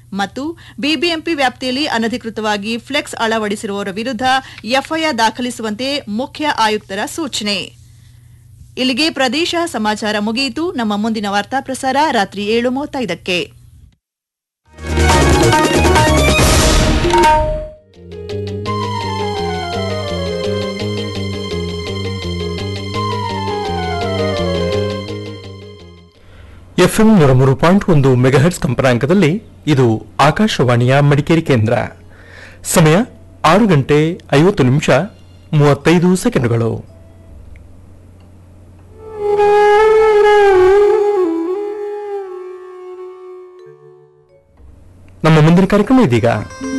ಮತ್ತು ಬಿಬಿಎಂಪಿ ವ್ಯಾಪ್ತಿಯಲ್ಲಿ ಅನಧಿಕೃತವಾಗಿ ಫ್ಲೆಕ್ಸ್ ಅಳವಡಿಸಿರುವವರ ವಿರುದ್ಧ ಎಫ್ಐಆರ್ ದಾಖಲಿಸುವಂತೆ ಮುಖ್ಯ ಆಯುಕ್ತರ ಸೂಚನೆ ಇಲ್ಲಿಗೆ ಪ್ರದೇಶ ಸಮಾಚಾರ ಮುಗಿಯಿತು ನಮ್ಮ ಮುಂದಿನ ವಾರ್ತಾ ಪ್ರಸಾರ ರಾತ್ರಿ ಏಳು ಮೂವತ್ತೈದಕ್ಕೆ ಎಫ್ಎಂ ನೂರ ಮೂರು ಪಾಯಿಂಟ್ ಒಂದು ಮೆಗಾಹೆಟ್ಸ್ ಕಂಪನಾಂಕದಲ್ಲಿ ಇದು ಆಕಾಶವಾಣಿಯ ಮಡಿಕೇರಿ ಕೇಂದ್ರ ಸಮಯ ಆರು ಗಂಟೆ ಐವತ್ತು ನಿಮಿಷ ಮೂವತ್ತೈದು ಸೆಕೆಂಡುಗಳು ನಮ್ಮ ಮುಂದಿನ ಕಾರ್ಯಕ್ರಮ ಇದೀಗ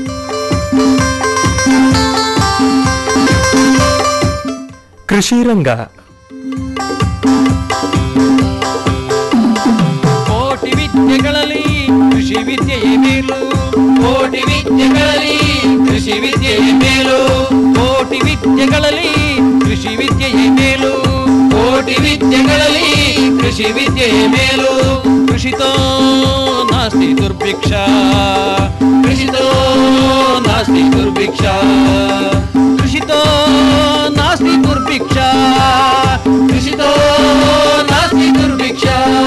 ಕೃಷಿ ರಂಗ ಕೋಟಿ ವಿದ್ಯೆಗಳಲ್ಲಿ ಕೃಷಿ ವಿದ್ಯೆಯೇ ಮೇಲು ಕೋಟಿ ವಿದ್ಯೆಗಳಲ್ಲಿ ಕೃಷಿ ವಿದ್ಯೆಯೇ ಮೇಲು ಕೋಟಿ ವಿದ್ಯೆಗಳಲ್ಲಿ ಕೃಷಿ ವಿದ್ಯೆಯೇ ಮೇಲು ಕೋಟಿ ವಿದ್ಯೆಗಳಲ್ಲಿ ಕೃಷಿ ವಿದ್ಯೆಯೇ ಮೇಲು ಕೃಷಿತೋ ನಾಸ್ತಿ ದುರ್ಭಿಕ್ಷ ಕೃಷಿತೋ ನಾಸ್ತಿ ದುರ್ಭಿಕ್ಷ ಕೃಷಿತೋ ನಾಸ್ತಿ ದುರ್ಭಿಕ್ಷ ಕೃಷಿತೋ ನಾಸ್ತಿ ದುರ್ಭಿಕ್ಷ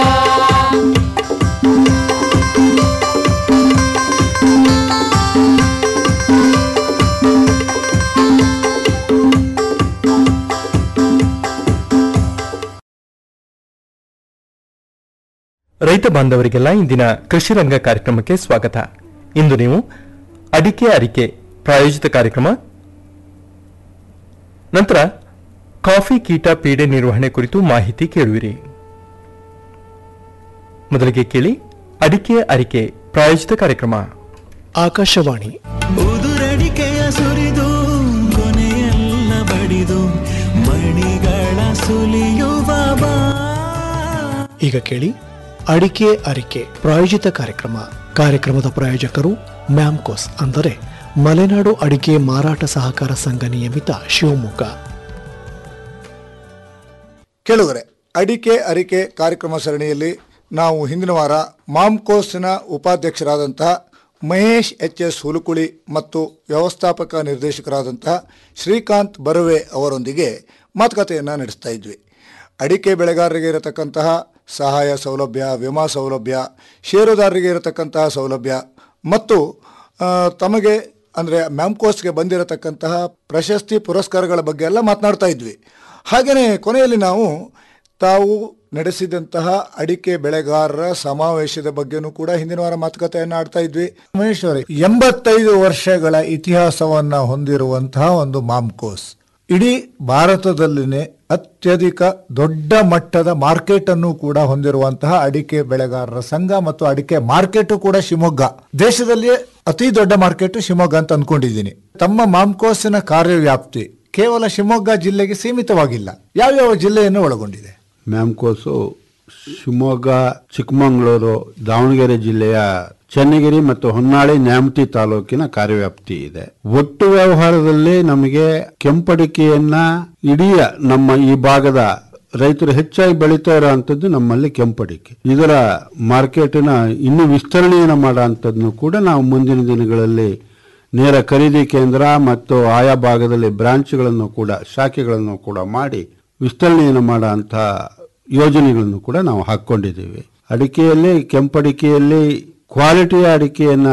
ರೈತ ಬಾಂಧವರಿಗೆಲ್ಲ ಇಂದಿನ ಕೃಷಿ ರಂಗ ಕಾರ್ಯಕ್ರಮಕ್ಕೆ ಸ್ವಾಗತ ಇಂದು ನೀವು ಅಡಿಕೆ ಅರಿಕೆ ಪ್ರಾಯೋಜಿತ ಕಾರ್ಯಕ್ರಮ ನಂತರ ಕಾಫಿ ಕೀಟ ಪೀಡೆ ನಿರ್ವಹಣೆ ಕುರಿತು ಮಾಹಿತಿ ಕೇಳುವಿರಿ ಮೊದಲಿಗೆ ಕೇಳಿ ಅಡಿಕೆ ಅರಿಕೆ ಪ್ರಾಯೋಜಿತ ಕಾರ್ಯಕ್ರಮ ಆಕಾಶವಾಣಿ ಉದುರಡಿಕೆಯ ಸುರಿದು ಕೊನೆಯೆಲ್ಲ ಬಡಿದು ಮಣಿಗಳ ಸುಲಿಯುವ ಬಾ ಈಗ ಕೇಳಿ ಅಡಿಕೆ ಅರಿಕೆ ಪ್ರಾಯೋಜಿತ ಕಾರ್ಯಕ್ರಮ ಕಾರ್ಯಕ್ರಮದ ಪ್ರಾಯೋಜಕರು ಮ್ಯಾಮ್ಕೋಸ್ ಅಂದರೆ ಮಲೆನಾಡು ಅಡಿಕೆ ಮಾರಾಟ ಸಹಕಾರ ಸಂಘ ನಿಯಮಿತ ಶಿವಮೊಗ್ಗ ಕೇಳುಗರೆ ಅಡಿಕೆ ಅರಿಕೆ ಕಾರ್ಯಕ್ರಮ ಸರಣಿಯಲ್ಲಿ ನಾವು ಹಿಂದಿನ ವಾರ ಮಾಮ್ಕೋಸ್ನ ಉಪಾಧ್ಯಕ್ಷರಾದಂತಹ ಮಹೇಶ್ ಎಚ್ ಎಸ್ ಹುಲುಕುಳಿ ಮತ್ತು ವ್ಯವಸ್ಥಾಪಕ ನಿರ್ದೇಶಕರಾದಂತಹ ಶ್ರೀಕಾಂತ್ ಬರುವೆ ಅವರೊಂದಿಗೆ ಮಾತುಕತೆಯನ್ನು ನಡೆಸ್ತಾ ಇದ್ವಿ ಅಡಿಕೆ ಬೆಳೆಗಾರರಿಗೆ ಇರತಕ್ಕಂತಹ ಸಹಾಯ ಸೌಲಭ್ಯ ವಿಮಾ ಸೌಲಭ್ಯ ಷೇರುದಾರರಿಗೆ ಇರತಕ್ಕಂತಹ ಸೌಲಭ್ಯ ಮತ್ತು ಆ, ತಮಗೆ ಅಂದರೆ ಮ್ಯಾಮ್ಕೋಸ್ಗೆ ಬಂದಿರತಕ್ಕಂತಹ ಪ್ರಶಸ್ತಿ ಪುರಸ್ಕಾರಗಳ ಬಗ್ಗೆ ಎಲ್ಲ ಮಾತನಾಡ್ತಾ ಇದ್ವಿ ಹಾಗೆಯೇ ಕೊನೆಯಲ್ಲಿ ನಾವು ತಾವು ನಡೆಸಿದಂತಹ ಅಡಿಕೆ ಬೆಳೆಗಾರರ ಸಮಾವೇಶದ ಬಗ್ಗೆನೂ ಕೂಡ ಹಿಂದಿನ ವಾರ ಮಾತುಕತೆಯನ್ನು ಆಡ್ತಾ ಇದ್ವಿ ಮಹೇಶ್ ಅವರೇ ಎಂಬತ್ತೈದು ವರ್ಷಗಳ ಇತಿಹಾಸವನ್ನ ಹೊಂದಿರುವಂತಹ ಒಂದು ಮಾಮ್ಕೋಸ್ ಇಡೀ ಭಾರತದಲ್ಲಿನೇ ಅತ್ಯಧಿಕ ದೊಡ್ಡ ಮಟ್ಟದ ಮಾರ್ಕೆಟ್ ಅನ್ನು ಕೂಡ ಹೊಂದಿರುವಂತಹ ಅಡಿಕೆ ಬೆಳೆಗಾರರ ಸಂಘ ಮತ್ತು ಅಡಿಕೆ ಮಾರ್ಕೆಟ್ ಕೂಡ ಶಿವಮೊಗ್ಗ ದೇಶದಲ್ಲಿಯೇ ಅತಿ ದೊಡ್ಡ ಮಾರ್ಕೆಟ್ ಶಿವಮೊಗ್ಗ ಅಂತ ಅನ್ಕೊಂಡಿದ್ದೀನಿ ತಮ್ಮ ಮಾಮ್ಕೋಸಿನ ಕಾರ್ಯವ್ಯಾಪ್ತಿ ಕೇವಲ ಶಿವಮೊಗ್ಗ ಜಿಲ್ಲೆಗೆ ಸೀಮಿತವಾಗಿಲ್ಲ ಯಾವ್ಯಾವ ಜಿಲ್ಲೆಯನ್ನು ಒಳಗೊಂಡಿದೆ ಮ್ಯಾಮ್ಕೋಸು ಶಿವಮೊಗ್ಗ ಚಿಕ್ಕಮಗಳೂರು ದಾವಣಗೆರೆ ಜಿಲ್ಲೆಯ ಚನ್ನಗಿರಿ ಮತ್ತು ಹೊನ್ನಾಳಿ ನ್ಯಾಮತಿ ತಾಲೂಕಿನ ಕಾರ್ಯವ್ಯಾಪ್ತಿ ಇದೆ ಒಟ್ಟು ವ್ಯವಹಾರದಲ್ಲಿ ನಮಗೆ ಕೆಂಪಡಿಕೆಯನ್ನ ಇಡೀ ನಮ್ಮ ಈ ಭಾಗದ ರೈತರು ಹೆಚ್ಚಾಗಿ ಬೆಳೀತಾ ಇರೋಂಥದ್ದು ನಮ್ಮಲ್ಲಿ ಕೆಂಪಡಿಕೆ ಇದರ ಮಾರ್ಕೆಟಿನ ಇನ್ನೂ ವಿಸ್ತರಣೆಯನ್ನು ಮಾಡೋ ಕೂಡ ನಾವು ಮುಂದಿನ ದಿನಗಳಲ್ಲಿ ನೇರ ಖರೀದಿ ಕೇಂದ್ರ ಮತ್ತು ಆಯಾ ಭಾಗದಲ್ಲಿ ಬ್ರಾಂಚ್ಗಳನ್ನು ಕೂಡ ಶಾಖೆಗಳನ್ನು ಕೂಡ ಮಾಡಿ ವಿಸ್ತರಣೆಯನ್ನು ಮಾಡೋ ಅಂಥ ಯೋಜನೆಗಳನ್ನು ಕೂಡ ನಾವು ಹಾಕ್ಕೊಂಡಿದ್ದೀವಿ ಅಡಿಕೆಯಲ್ಲಿ ಕೆಂಪಡಿಕೆಯಲ್ಲಿ ಕ್ವಾಲಿಟಿಯ ಅಡಿಕೆಯನ್ನ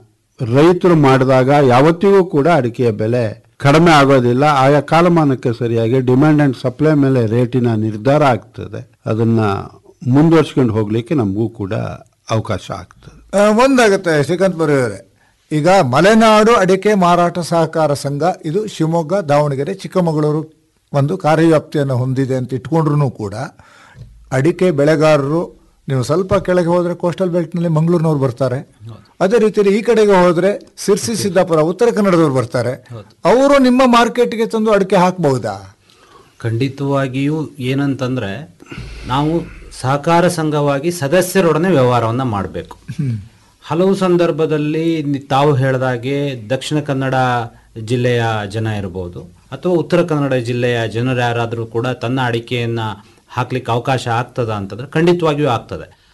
ರೈತರು ಮಾಡಿದಾಗ ಯಾವತ್ತಿಗೂ ಕೂಡ ಅಡಿಕೆಯ ಬೆಲೆ ಕಡಿಮೆ ಆಗೋದಿಲ್ಲ ಆಯಾ ಕಾಲಮಾನಕ್ಕೆ ಸರಿಯಾಗಿ ಡಿಮ್ಯಾಂಡ್ ಅಂಡ್ ಸಪ್ಲೈ ಮೇಲೆ ರೇಟಿನ ನಿರ್ಧಾರ ಆಗ್ತದೆ ಅದನ್ನ ಮುಂದುವರ್ಸ್ಕೊಂಡು ಹೋಗ್ಲಿಕ್ಕೆ ನಮಗೂ ಕೂಡ ಅವಕಾಶ ಆಗ್ತದೆ ಆ, ಒಂದಾಗುತ್ತೆ ಶ್ರೀಕಾಂತ್ ಬರೆಯವರೇ ಈಗ ಮಲೆನಾಡು ಅಡಿಕೆ ಮಾರಾಟ ಸಹಕಾರ ಸಂಘ ಇದು ಶಿವಮೊಗ್ಗ ದಾವಣಗೆರೆ ಚಿಕ್ಕಮಗಳೂರು ಒಂದು ಕಾರ್ಯವ್ಯಾಪ್ತಿಯನ್ನು ಹೊಂದಿದೆ ಅಂತ ಇಟ್ಕೊಂಡ್ರು ಕೂಡ ಅಡಿಕೆ ಬೆಳೆಗಾರರು ನೀವು ಸ್ವಲ್ಪ ಕೆಳಗೆ ಹೋದ್ರೆ ಕೋಸ್ಟಲ್ ಬೆಲ್ಟ್ನಲ್ಲಿ ಮಂಗಳೂರಿನವ್ರು ಬರ್ತಾರೆ ಅದೇ ರೀತಿಯಲ್ಲಿ ಈ ಕಡೆಗೆ ಹೋದ್ರೆ ಸಿರ್ಸಿ ಸಿದ್ದಾಪುರ ಉತ್ತರ ಕನ್ನಡದವ್ರು ಬರ್ತಾರೆ ಅವರು ನಿಮ್ಮ ಮಾರ್ಕೆಟ್ಗೆ ತಂದು ಅಡಿಕೆ ಹಾಕಬಹುದಾ ಖಂಡಿತವಾಗಿಯೂ ಏನಂತಂದ್ರೆ ನಾವು ಸಹಕಾರ ಸಂಘವಾಗಿ ಸದಸ್ಯರೊಡನೆ ವ್ಯವಹಾರವನ್ನ ಮಾಡಬೇಕು ಹಲವು ಸಂದರ್ಭದಲ್ಲಿ ನಿ- ತಾವು ಹೇಳಿದಾಗೆ ದಕ್ಷಿಣ ಕನ್ನಡ ಜಿಲ್ಲೆಯ ಜನ ಇರಬಹುದು ಅಥವಾ ಉತ್ತರ ಕನ್ನಡ ಜಿಲ್ಲೆಯ ಜನರು ಯಾರಾದರೂ ಕೂಡ ತನ್ನ ಅಡಿಕೆಯನ್ನ ಹಾಕ್ಲಿಕ್ಕೆ ಅವಕಾಶ ಆಗ್ತದ ಅಂತಂದ್ರೆ ಖಂಡಿತವಾಗಿಯೂ ಆಗ್ತದೆ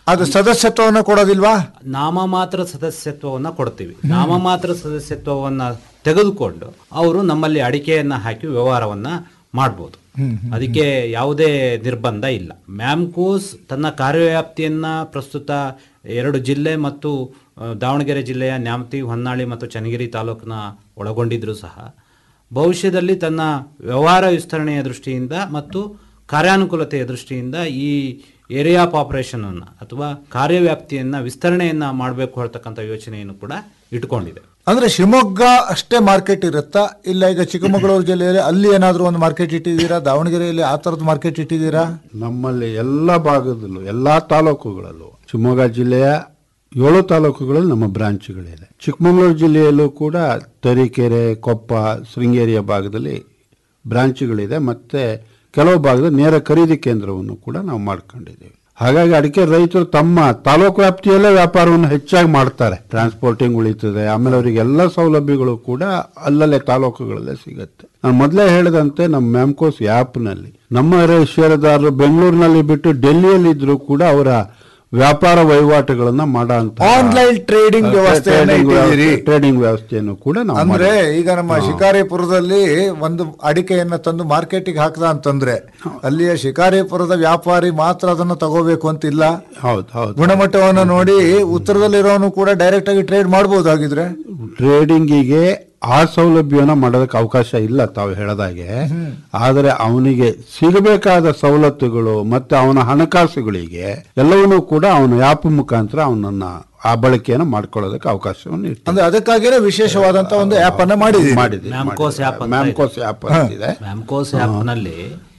ಅದು ಸದಸ್ಯತ್ವವನ್ನು ಕೊಡೋದಿಲ್ವಾ ನಾಮಮಾತ್ರ ಸದಸ್ಯತ್ವವನ್ನ ಕೊಡ್ತೀವಿ ನಾಮಮಾತ್ರ ಸದಸ್ಯತ್ವವನ್ನ ತೆಗೆದುಕೊಂಡು ಅವರು ನಮ್ಮಲ್ಲಿ ಅಡಿಕೆಯನ್ನ ಹಾಕಿ ವ್ಯವಹಾರವನ್ನ ಮಾಡ್ಬೋದು ಅದಕ್ಕೆ ಯಾವುದೇ ನಿರ್ಬಂಧ ಇಲ್ಲ ಮ್ಯಾಮ್ಕೋಸ್ ತನ್ನ ಕಾರ್ಯವ್ಯಾಪ್ತಿಯನ್ನ ಪ್ರಸ್ತುತ ಎರಡು ಜಿಲ್ಲೆ ಮತ್ತು ಆ, ದಾವಣಗೆರೆ ಜಿಲ್ಲೆಯ ನ್ಯಾಮತಿ ಹೊನ್ನಾಳಿ ಮತ್ತು ಚನ್ನಗಿರಿ ತಾಲೂಕಿನ ಒಳಗೊಂಡಿದ್ರು ಸಹ ಭವಿಷ್ಯದಲ್ಲಿ ತನ್ನ ವ್ಯವಹಾರ ವಿಸ್ತರಣೆಯ ದೃಷ್ಟಿಯಿಂದ ಮತ್ತು ಕಾರ್ಯಾನುಕೂಲತೆಯ ದೃಷ್ಟಿಯಿಂದ ಈ ಏರಿಯಾ ಆಫ್ ಆಪರೇಷನ್ ಅನ್ನ ಅಥವಾ ಕಾರ್ಯವ್ಯಾಪ್ತಿಯನ್ನ ವಿಸ್ತರಣೆಯನ್ನ ಮಾಡಬೇಕು ಹೇಳ್ತಕ್ಕಂಥ ಯೋಚನೆಯನ್ನು ಕೂಡ ಇಟ್ಕೊಂಡಿದೆ ಅಂದ್ರೆ ಶಿವಮೊಗ್ಗ ಅಷ್ಟೇ ಮಾರ್ಕೆಟ್ ಇರುತ್ತಾ ಇಲ್ಲ ಈಗ ಚಿಕ್ಕಮಗಳೂರು ಜಿಲ್ಲೆಯಲ್ಲಿ ಅಲ್ಲಿ ಏನಾದ್ರೂ ಒಂದು ಮಾರ್ಕೆಟ್ ಇಟ್ಟಿದ್ದೀರಾ ದಾವಣಗೆರೆಯಲ್ಲಿ ಆ ತರದ ಮಾರ್ಕೆಟ್ ಇಟ್ಟಿದ್ದೀರಾ ನಮ್ಮಲ್ಲಿ ಎಲ್ಲ ಭಾಗದಲ್ಲೂ ಎಲ್ಲಾ ತಾಲೂಕುಗಳಲ್ಲೂ ಶಿವಮೊಗ್ಗ ಜಿಲ್ಲೆಯ ಏಳು ತಾಲೂಕುಗಳಲ್ಲಿ ನಮ್ಮ ಬ್ರಾಂಚ್ಗಳಿದೆ ಚಿಕ್ಕಮಗಳೂರು ಜಿಲ್ಲೆಯಲ್ಲೂ ಕೂಡ ತರೀಕೆರೆ ಕೊಪ್ಪ ಶೃಂಗೇರಿಯ ಭಾಗದಲ್ಲಿ ಬ್ರಾಂಚ್ಗಳಿದೆ ಮತ್ತೆ ಕೆಲವು ಭಾಗದಲ್ಲಿ ನೇರ ಖರೀದಿ ಕೇಂದ್ರವನ್ನು ಕೂಡ ನಾವು ಮಾಡ್ಕೊಂಡಿದ್ದೇವೆ ಹಾಗಾಗಿ ಅಡಿಕೆ ರೈತರು ತಮ್ಮ ತಾಲೂಕು ವ್ಯಾಪ್ತಿಯಲ್ಲೇ ವ್ಯಾಪಾರವನ್ನು ಹೆಚ್ಚಾಗಿ ಮಾಡ್ತಾರೆ ಟ್ರಾನ್ಸ್ಪೋರ್ಟಿಂಗ್ ಉಳಿತದೆ ಆಮೇಲೆ ಅವರಿಗೆ ಎಲ್ಲ ಸೌಲಭ್ಯಗಳು ಕೂಡ ಅಲ್ಲಲ್ಲೇ ತಾಲೂಕುಗಳಲ್ಲೇ ಸಿಗುತ್ತೆ ನಾನು ಮೊದಲೇ ಹೇಳಿದಂತೆ ನಮ್ಮ ಮ್ಯಾಮ್ಕೋಸ್ ನಲ್ಲಿ ನಮ್ಮ ರೈ- ಷೇರುದಾರರು ಬೆಂಗಳೂರಿನಲ್ಲಿ ಬಿಟ್ಟು ಡೆಲ್ಲಿಯಲ್ಲಿ ಇದ್ರು ಕೂಡ ಅವರ ವ್ಯಾಪಾರ ವಹಿವಾಟುಗಳನ್ನ ಮಾಡೋ Online trading ವ್ಯವಸ್ಥೆಯನ್ನ ಇಟ್ಟಿದ್ದೀರಿ. ಟ್ರೇಡಿಂಗ್ ವ್ಯವಸ್ಥೆಯನ್ನು ಕೂಡ ನಾವು ಅಂದ್ರೆ ಮಾಡಿದ್ದೀವಿ. ಈಗ ನಮ್ಮ ಶಿಕಾರಿಪುರದಲ್ಲಿ ಒಂದು ಅಡಿಕೆಯನ್ನ ತಂದು ಮಾರ್ಕೆಟಿಗೆ ಹಾಕದ ಅಂತಂದ್ರೆ ಅಲ್ಲಿಯ ಶಿಕಾರಿಪುರದ ವ್ಯಾಪಾರಿ ಮಾತ್ರ ಅದನ್ನು ತಗೋಬೇಕು ಅಂತಿಲ್ಲ ಹೌದು ಹೌದು ಗುಣಮಟ್ಟವನ್ನು ನೋಡಿ ಉತ್ತರದಲ್ಲಿರೋನು ಕೂಡ ಡೈರೆಕ್ಟ್ ಆಗಿ ಟ್ರೇಡ್ ಮಾಡಬಹುದಾಗಿದ್ರೆ ಟ್ರೇಡಿಂಗಿಗೆ ಆ ಸೌಲಭ್ಯವನ್ನ ಮಾಡೋದಕ್ಕೆ ಅವಕಾಶ ಇಲ್ಲ ತಾವು ಹೇಳದಾಗೆ ಆದರೆ ಅವನಿಗೆ ಸಿಗಬೇಕಾದ ಸವಲತ್ತುಗಳು ಮತ್ತೆ ಅವನ ಹಣಕಾಸುಗಳಿಗೆ ಎಲ್ಲವನ್ನೂ ಕೂಡ ಅವನ ಆ್ಯಪ್ ಮುಖಾಂತರ ಅವನನ್ನ ಆ ಬಳಕೆಯನ್ನು ಮಾಡ್ಕೊಳ್ಳೋದಕ್ಕೆ ಅವಕಾಶವನ್ನು ಇಟ್ಟಿದೆ. ಅಂದ್ರೆ ಅದಕ್ಕಾಗಿನೇ ವಿಶೇಷವಾದಂತ ಒಂದು ಆಪ್ ಅನ್ನ ಮಾಡಿದ್ದೀವಿ ಮಾಡಿದೆ ಮ್ಯಾಮ್ಕೋಸ್ ಆ್ಯಪ್ ಅಂತ ಮ್ಯಾಮ್ಕೋಸ್ ಆ್ಯಪ್ ಅಂತಿದೆ ಮ್ಯಾಮ್ಕೋಸ್ ಆ್ಯಪ್ನಲ್ಲಿ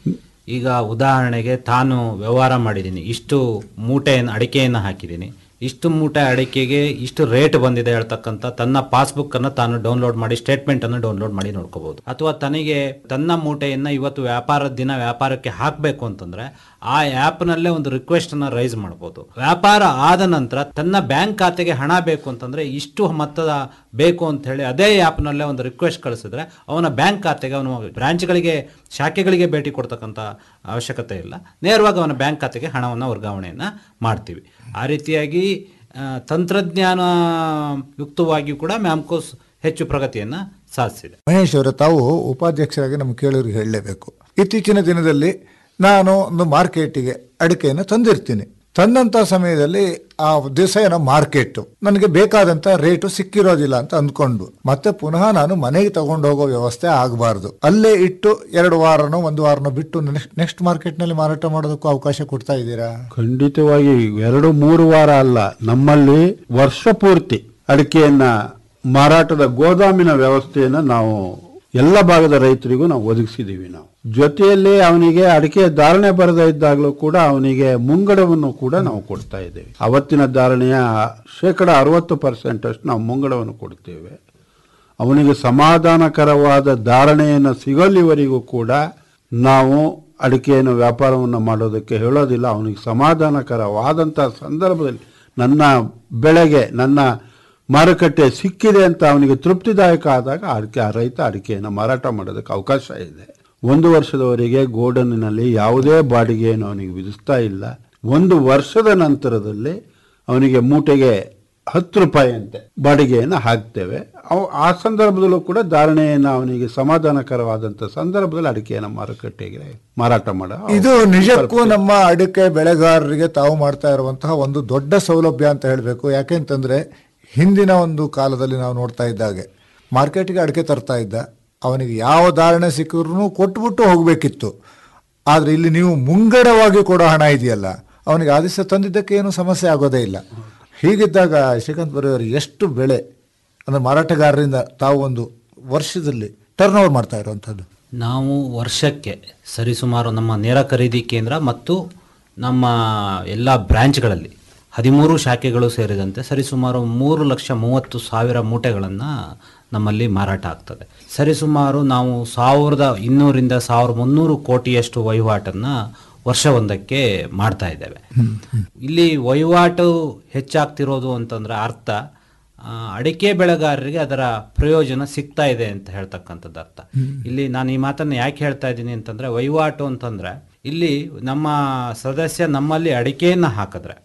ಈಗ ಉದಾಹರಣೆಗೆ ತಾನು ವ್ಯವಹಾರ ಮಾಡಿದ್ದೀನಿ ಇಷ್ಟು ಮೂಟೆಯನ್ನು ಅಡಿಕೆಯನ್ನು ಹಾಕಿದ್ದೀನಿ ಇಷ್ಟು ಮೂಟೆ ಅಡಿಕೆಗೆ ಇಷ್ಟು ರೇಟ್ ಬಂದಿದೆ ಹೇಳ್ತಕ್ಕಂಥ ತನ್ನ ಪಾಸ್ಬುಕ್ ಅನ್ನು ತಾನು ಡೌನ್ಲೋಡ್ ಮಾಡಿ ಸ್ಟೇಟ್ಮೆಂಟ್ ಅನ್ನು ಡೌನ್ಲೋಡ್ ಮಾಡಿ ನೋಡ್ಕೋಬಹುದು ಅಥವಾ ತನಗೆ ತನ್ನ ಮೂಟೆಯನ್ನ ಇವತ್ತು ವ್ಯಾಪಾರದ ದಿನ ವ್ಯಾಪಾರಕ್ಕೆ ಹಾಕಬೇಕು ಅಂತಂದ್ರೆ ಆ ಆ್ಯಪ್ ನಲ್ಲೇ ಒಂದು ರಿಕ್ವೆಸ್ಟ್ ಅನ್ನ ರೈಸ್ ಮಾಡಬಹುದು ವ್ಯಾಪಾರ ಆದ ನಂತರ ತನ್ನ ಬ್ಯಾಂಕ್ ಖಾತೆಗೆ ಹಣ ಬೇಕು ಅಂತಂದ್ರೆ ಇಷ್ಟು ಮೊತ್ತದ ಬೇಕು ಅಂತ ಹೇಳಿ ಅದೇ ಆ್ಯಪ್ ನಲ್ಲೇ ಒಂದು ರಿಕ್ವೆಸ್ಟ್ ಕಳಿಸಿದ್ರೆ ಅವನ ಬ್ಯಾಂಕ್ ಖಾತೆಗೆ ಅವನು ಬ್ರಾಂಚ್ಗಳಿಗೆ ಶಾಖೆಗಳಿಗೆ ಭೇಟಿ ಕೊಡ್ತಕ್ಕಂಥ ಅವಶ್ಯಕತೆ ಇಲ್ಲ ನೇರವಾಗಿ ಅವನ ಬ್ಯಾಂಕ್ ಖಾತೆಗೆ ಹಣವನ್ನು ವರ್ಗಾವಣೆಯನ್ನ ಮಾಡ್ತೀವಿ ಆ ರೀತಿಯಾಗಿ ಆ, ತಂತ್ರಜ್ಞಾನ ಯುಕ್ತವಾಗಿಯೂ ಕೂಡ ಮ್ಯಾಮ್ಕೋಸ್ ಹೆಚ್ಚು ಪ್ರಗತಿಯನ್ನ ಸಾಧಿಸಿದೆ ಮಹೇಶ್ ಅವರ ತಾವು ಉಪಾಧ್ಯಕ್ಷರಾಗಿ ನಮ್ಮ ಕೇಳೋರಿಗೆ ಹೇಳಲೇಬೇಕು ಇತ್ತೀಚಿನ ದಿನದಲ್ಲಿ ನಾನು ಒಂದು ಮಾರ್ಕೆಟಿಗೆ ಅಡಿಕೆಯನ್ನು ತಂದಿರ್ತೀನಿ ತಂದಂತ ಸಮಯದಲ್ಲಿ ಆ ದಿವಸ ಏನೋ ಮಾರ್ಕೆಟ್ ನನಗೆ ಬೇಕಾದಂತ ರೇಟು ಸಿಕ್ಕಿರೋದಿಲ್ಲ ಅಂತ ಅಂದ್ಕೊಂಡು ಮತ್ತೆ ಪುನಃ ನಾನು ಮನೆಗೆ ತಗೊಂಡು ಹೋಗೋ ವ್ಯವಸ್ಥೆ ಆಗಬಾರ್ದು ಅಲ್ಲೇ ಇಟ್ಟು ಎರಡು ವಾರನೋ ಒಂದು ವಾರನೋ ಬಿಟ್ಟು ನೆಕ್ಸ್ಟ್ ಮಾರ್ಕೆಟ್ ನಲ್ಲಿ ಮಾರಾಟ ಮಾಡೋದಕ್ಕೂ ಅವಕಾಶ ಕೊಡ್ತಾ ಇದ್ದೀರಾ ಖಂಡಿತವಾಗಿ ಎರಡು ಮೂರು ವಾರ ಅಲ್ಲ ನಮ್ಮಲ್ಲಿ ವರ್ಷ ಪೂರ್ತಿ ಅಡಿಕೆಯನ್ನ ಮಾರಾಟದ ಗೋದಾಮಿನ ವ್ಯವಸ್ಥೆಯನ್ನ ನಾವು ಎಲ್ಲ ಭಾಗದ ರೈತರಿಗೂ ನಾವು ಒದಗಿಸಿದೀವಿ ನಾವು ಜೊತೆಯಲ್ಲಿ ಅವನಿಗೆ ಅಡಿಕೆ ಧಾರಣೆ ಬರದೇ ಇದ್ದಾಗಲೂ ಕೂಡ ಅವನಿಗೆ ಮುಂಗಡವನ್ನು ಕೂಡ ನಾವು ಕೊಡ್ತಾ ಇದ್ದೇವೆ ಅವತ್ತಿನ ಧಾರಣೆಯ ಶೇಕಡ ಅರವತ್ತು ಪರ್ಸೆಂಟ್ ಅಷ್ಟು ನಾವು ಮುಂಗಡವನ್ನು ಕೊಡ್ತೇವೆ ಅವನಿಗೆ ಸಮಾಧಾನಕರವಾದ ಧಾರಣೆಯನ್ನು ಸಿಗಲಿವರೆಗೂ ಕೂಡ ನಾವು ಅಡಿಕೆಯನ್ನು ವ್ಯಾಪಾರವನ್ನು ಮಾಡೋದಕ್ಕೆ ಹೇಳೋದಿಲ್ಲ ಅವನಿಗೆ ಸಮಾಧಾನಕರವಾದಂಥ ಸಂದರ್ಭದಲ್ಲಿ ನನ್ನ ಬೆಳೆಗೆ ನನ್ನ ಮಾರುಕಟ್ಟೆ ಸಿಕ್ಕಿದೆ ಅಂತ ಅವನಿಗೆ ತೃಪ್ತಿದಾಯಕ ಆದಾಗ ಅಡಿಕೆ ಆ ರೈತ ಅಡಿಕೆಯನ್ನು ಮಾರಾಟ ಮಾಡೋದಕ್ಕೆ ಅವಕಾಶ ಇದೆ ಒಂದು ವರ್ಷದವರೆಗೆ ಗೋಡನ್ನಿನಲ್ಲಿ ಯಾವುದೇ ಬಾಡಿಗೆಯನ್ನು ಅವನಿಗೆ ವಿಧಿಸ್ತಾ ಇಲ್ಲ ಒಂದು ವರ್ಷದ ನಂತರದಲ್ಲಿ ಅವನಿಗೆ ಮೂಟೆಗೆ ಹತ್ತು ರೂಪಾಯಿ ಅಂತೆ ಬಾಡಿಗೆಯನ್ನು ಹಾಕ್ತೇವೆ ಅವು ಆ ಸಂದರ್ಭದಲ್ಲೂ ಕೂಡ ಧಾರಣೆಯನ್ನು ಅವನಿಗೆ ಸಮಾಧಾನಕರವಾದಂಥ ಸಂದರ್ಭದಲ್ಲಿ ಅಡಿಕೆಯನ್ನು ಮಾರುಕಟ್ಟೆಗೆ ಮಾರಾಟ ಮಾಡೋ ಇದು ನಿಜಕ್ಕೂ ನಮ್ಮ ಅಡಿಕೆ ಬೆಳೆಗಾರರಿಗೆ ತಾವು ಮಾಡ್ತಾ ಇರುವಂತಹ ಒಂದು ದೊಡ್ಡ ಸೌಲಭ್ಯ ಅಂತ ಹೇಳಬೇಕು ಯಾಕೆಂತಂದ್ರೆ ಹಿಂದಿನ ಒಂದು ಕಾಲದಲ್ಲಿ ನಾವು ನೋಡ್ತಾ ಇದ್ದಾಗೆ ಮಾರ್ಕೆಟ್ಗೆ ಅಡಿಕೆ ತರ್ತಾ ಇದ್ದ ಅವನಿಗೆ ಯಾವ ಧಾರಣೆ ಸಿಕ್ಕಿದ್ರು ಕೊಟ್ಬಿಟ್ಟು ಹೋಗಬೇಕಿತ್ತು ಆದರೆ ಇಲ್ಲಿ ನೀವು ಮುಂಗಡವಾಗಿ ಕೊಡೋ ಹಣ ಇದೆಯಲ್ಲ ಅವನಿಗೆ ಆದಿಸ ತಂದಿದ್ದಕ್ಕೆ ಏನು ಸಮಸ್ಯೆ ಆಗೋದೇ ಇಲ್ಲ ಹೀಗಿದ್ದಾಗ ಶ್ರೀಕಾಂತ್ ಬರೆಯವರು ಎಷ್ಟು ಬೆಳೆ ಅಂದರೆ ಮಾರಾಟಗಾರರಿಂದ ತಾವು ಒಂದು ವರ್ಷದಲ್ಲಿ ಟರ್ನ್ ಓವರ್ ಮಾಡ್ತಾ ಇರುವಂಥದ್ದು ನಾವು ವರ್ಷಕ್ಕೆ ಸರಿಸುಮಾರು ನಮ್ಮ ನೇರ ಖರೀದಿ ಕೇಂದ್ರ ಮತ್ತು ನಮ್ಮ ಎಲ್ಲ ಬ್ರ್ಯಾಂಚ್ಗಳಲ್ಲಿ ಹದಿಮೂರು ಶಾಖೆಗಳು ಸೇರಿದಂತೆ ಸರಿಸುಮಾರು ಮೂರು ಲಕ್ಷ ಮೂವತ್ತು ಸಾವಿರ ಮೂಟೆಗಳನ್ನು ನಮ್ಮಲ್ಲಿ ಮಾರಾಟ ಆಗ್ತದೆ ಸರಿಸುಮಾರು ನಾವು ಸಾವಿರದ ಇನ್ನೂರಿಂದ ಸಾವಿರದ ಮುನ್ನೂರು ಕೋಟಿಯಷ್ಟು ವಹಿವಾಟನ್ನು ವರ್ಷವೊಂದಕ್ಕೆ ಮಾಡ್ತಾ ಇದ್ದೇವೆ ಇಲ್ಲಿ ವಹಿವಾಟು ಹೆಚ್ಚಾಗ್ತಿರೋದು ಅಂತಂದ್ರೆ ಅರ್ಥ ಆ, ಅಡಿಕೆ ಬೆಳೆಗಾರರಿಗೆ ಅದರ ಪ್ರಯೋಜನ ಸಿಗ್ತಾ ಇದೆ ಅಂತ ಹೇಳ್ತಕ್ಕಂಥದ್ದು ಅರ್ಥ ಇಲ್ಲಿ ನಾನು ಈ ಮಾತನ್ನು ಯಾಕೆ ಹೇಳ್ತಾ ಇದ್ದೀನಿ ಅಂತಂದ್ರೆ ವಹಿವಾಟು ಅಂತಂದ್ರೆ ಇಲ್ಲಿ ನಮ್ಮ ಸದಸ್ಯ ನಮ್ಮಲ್ಲಿ ಅಡಿಕೆಯನ್ನು ಹಾಕಿದ್ರೆ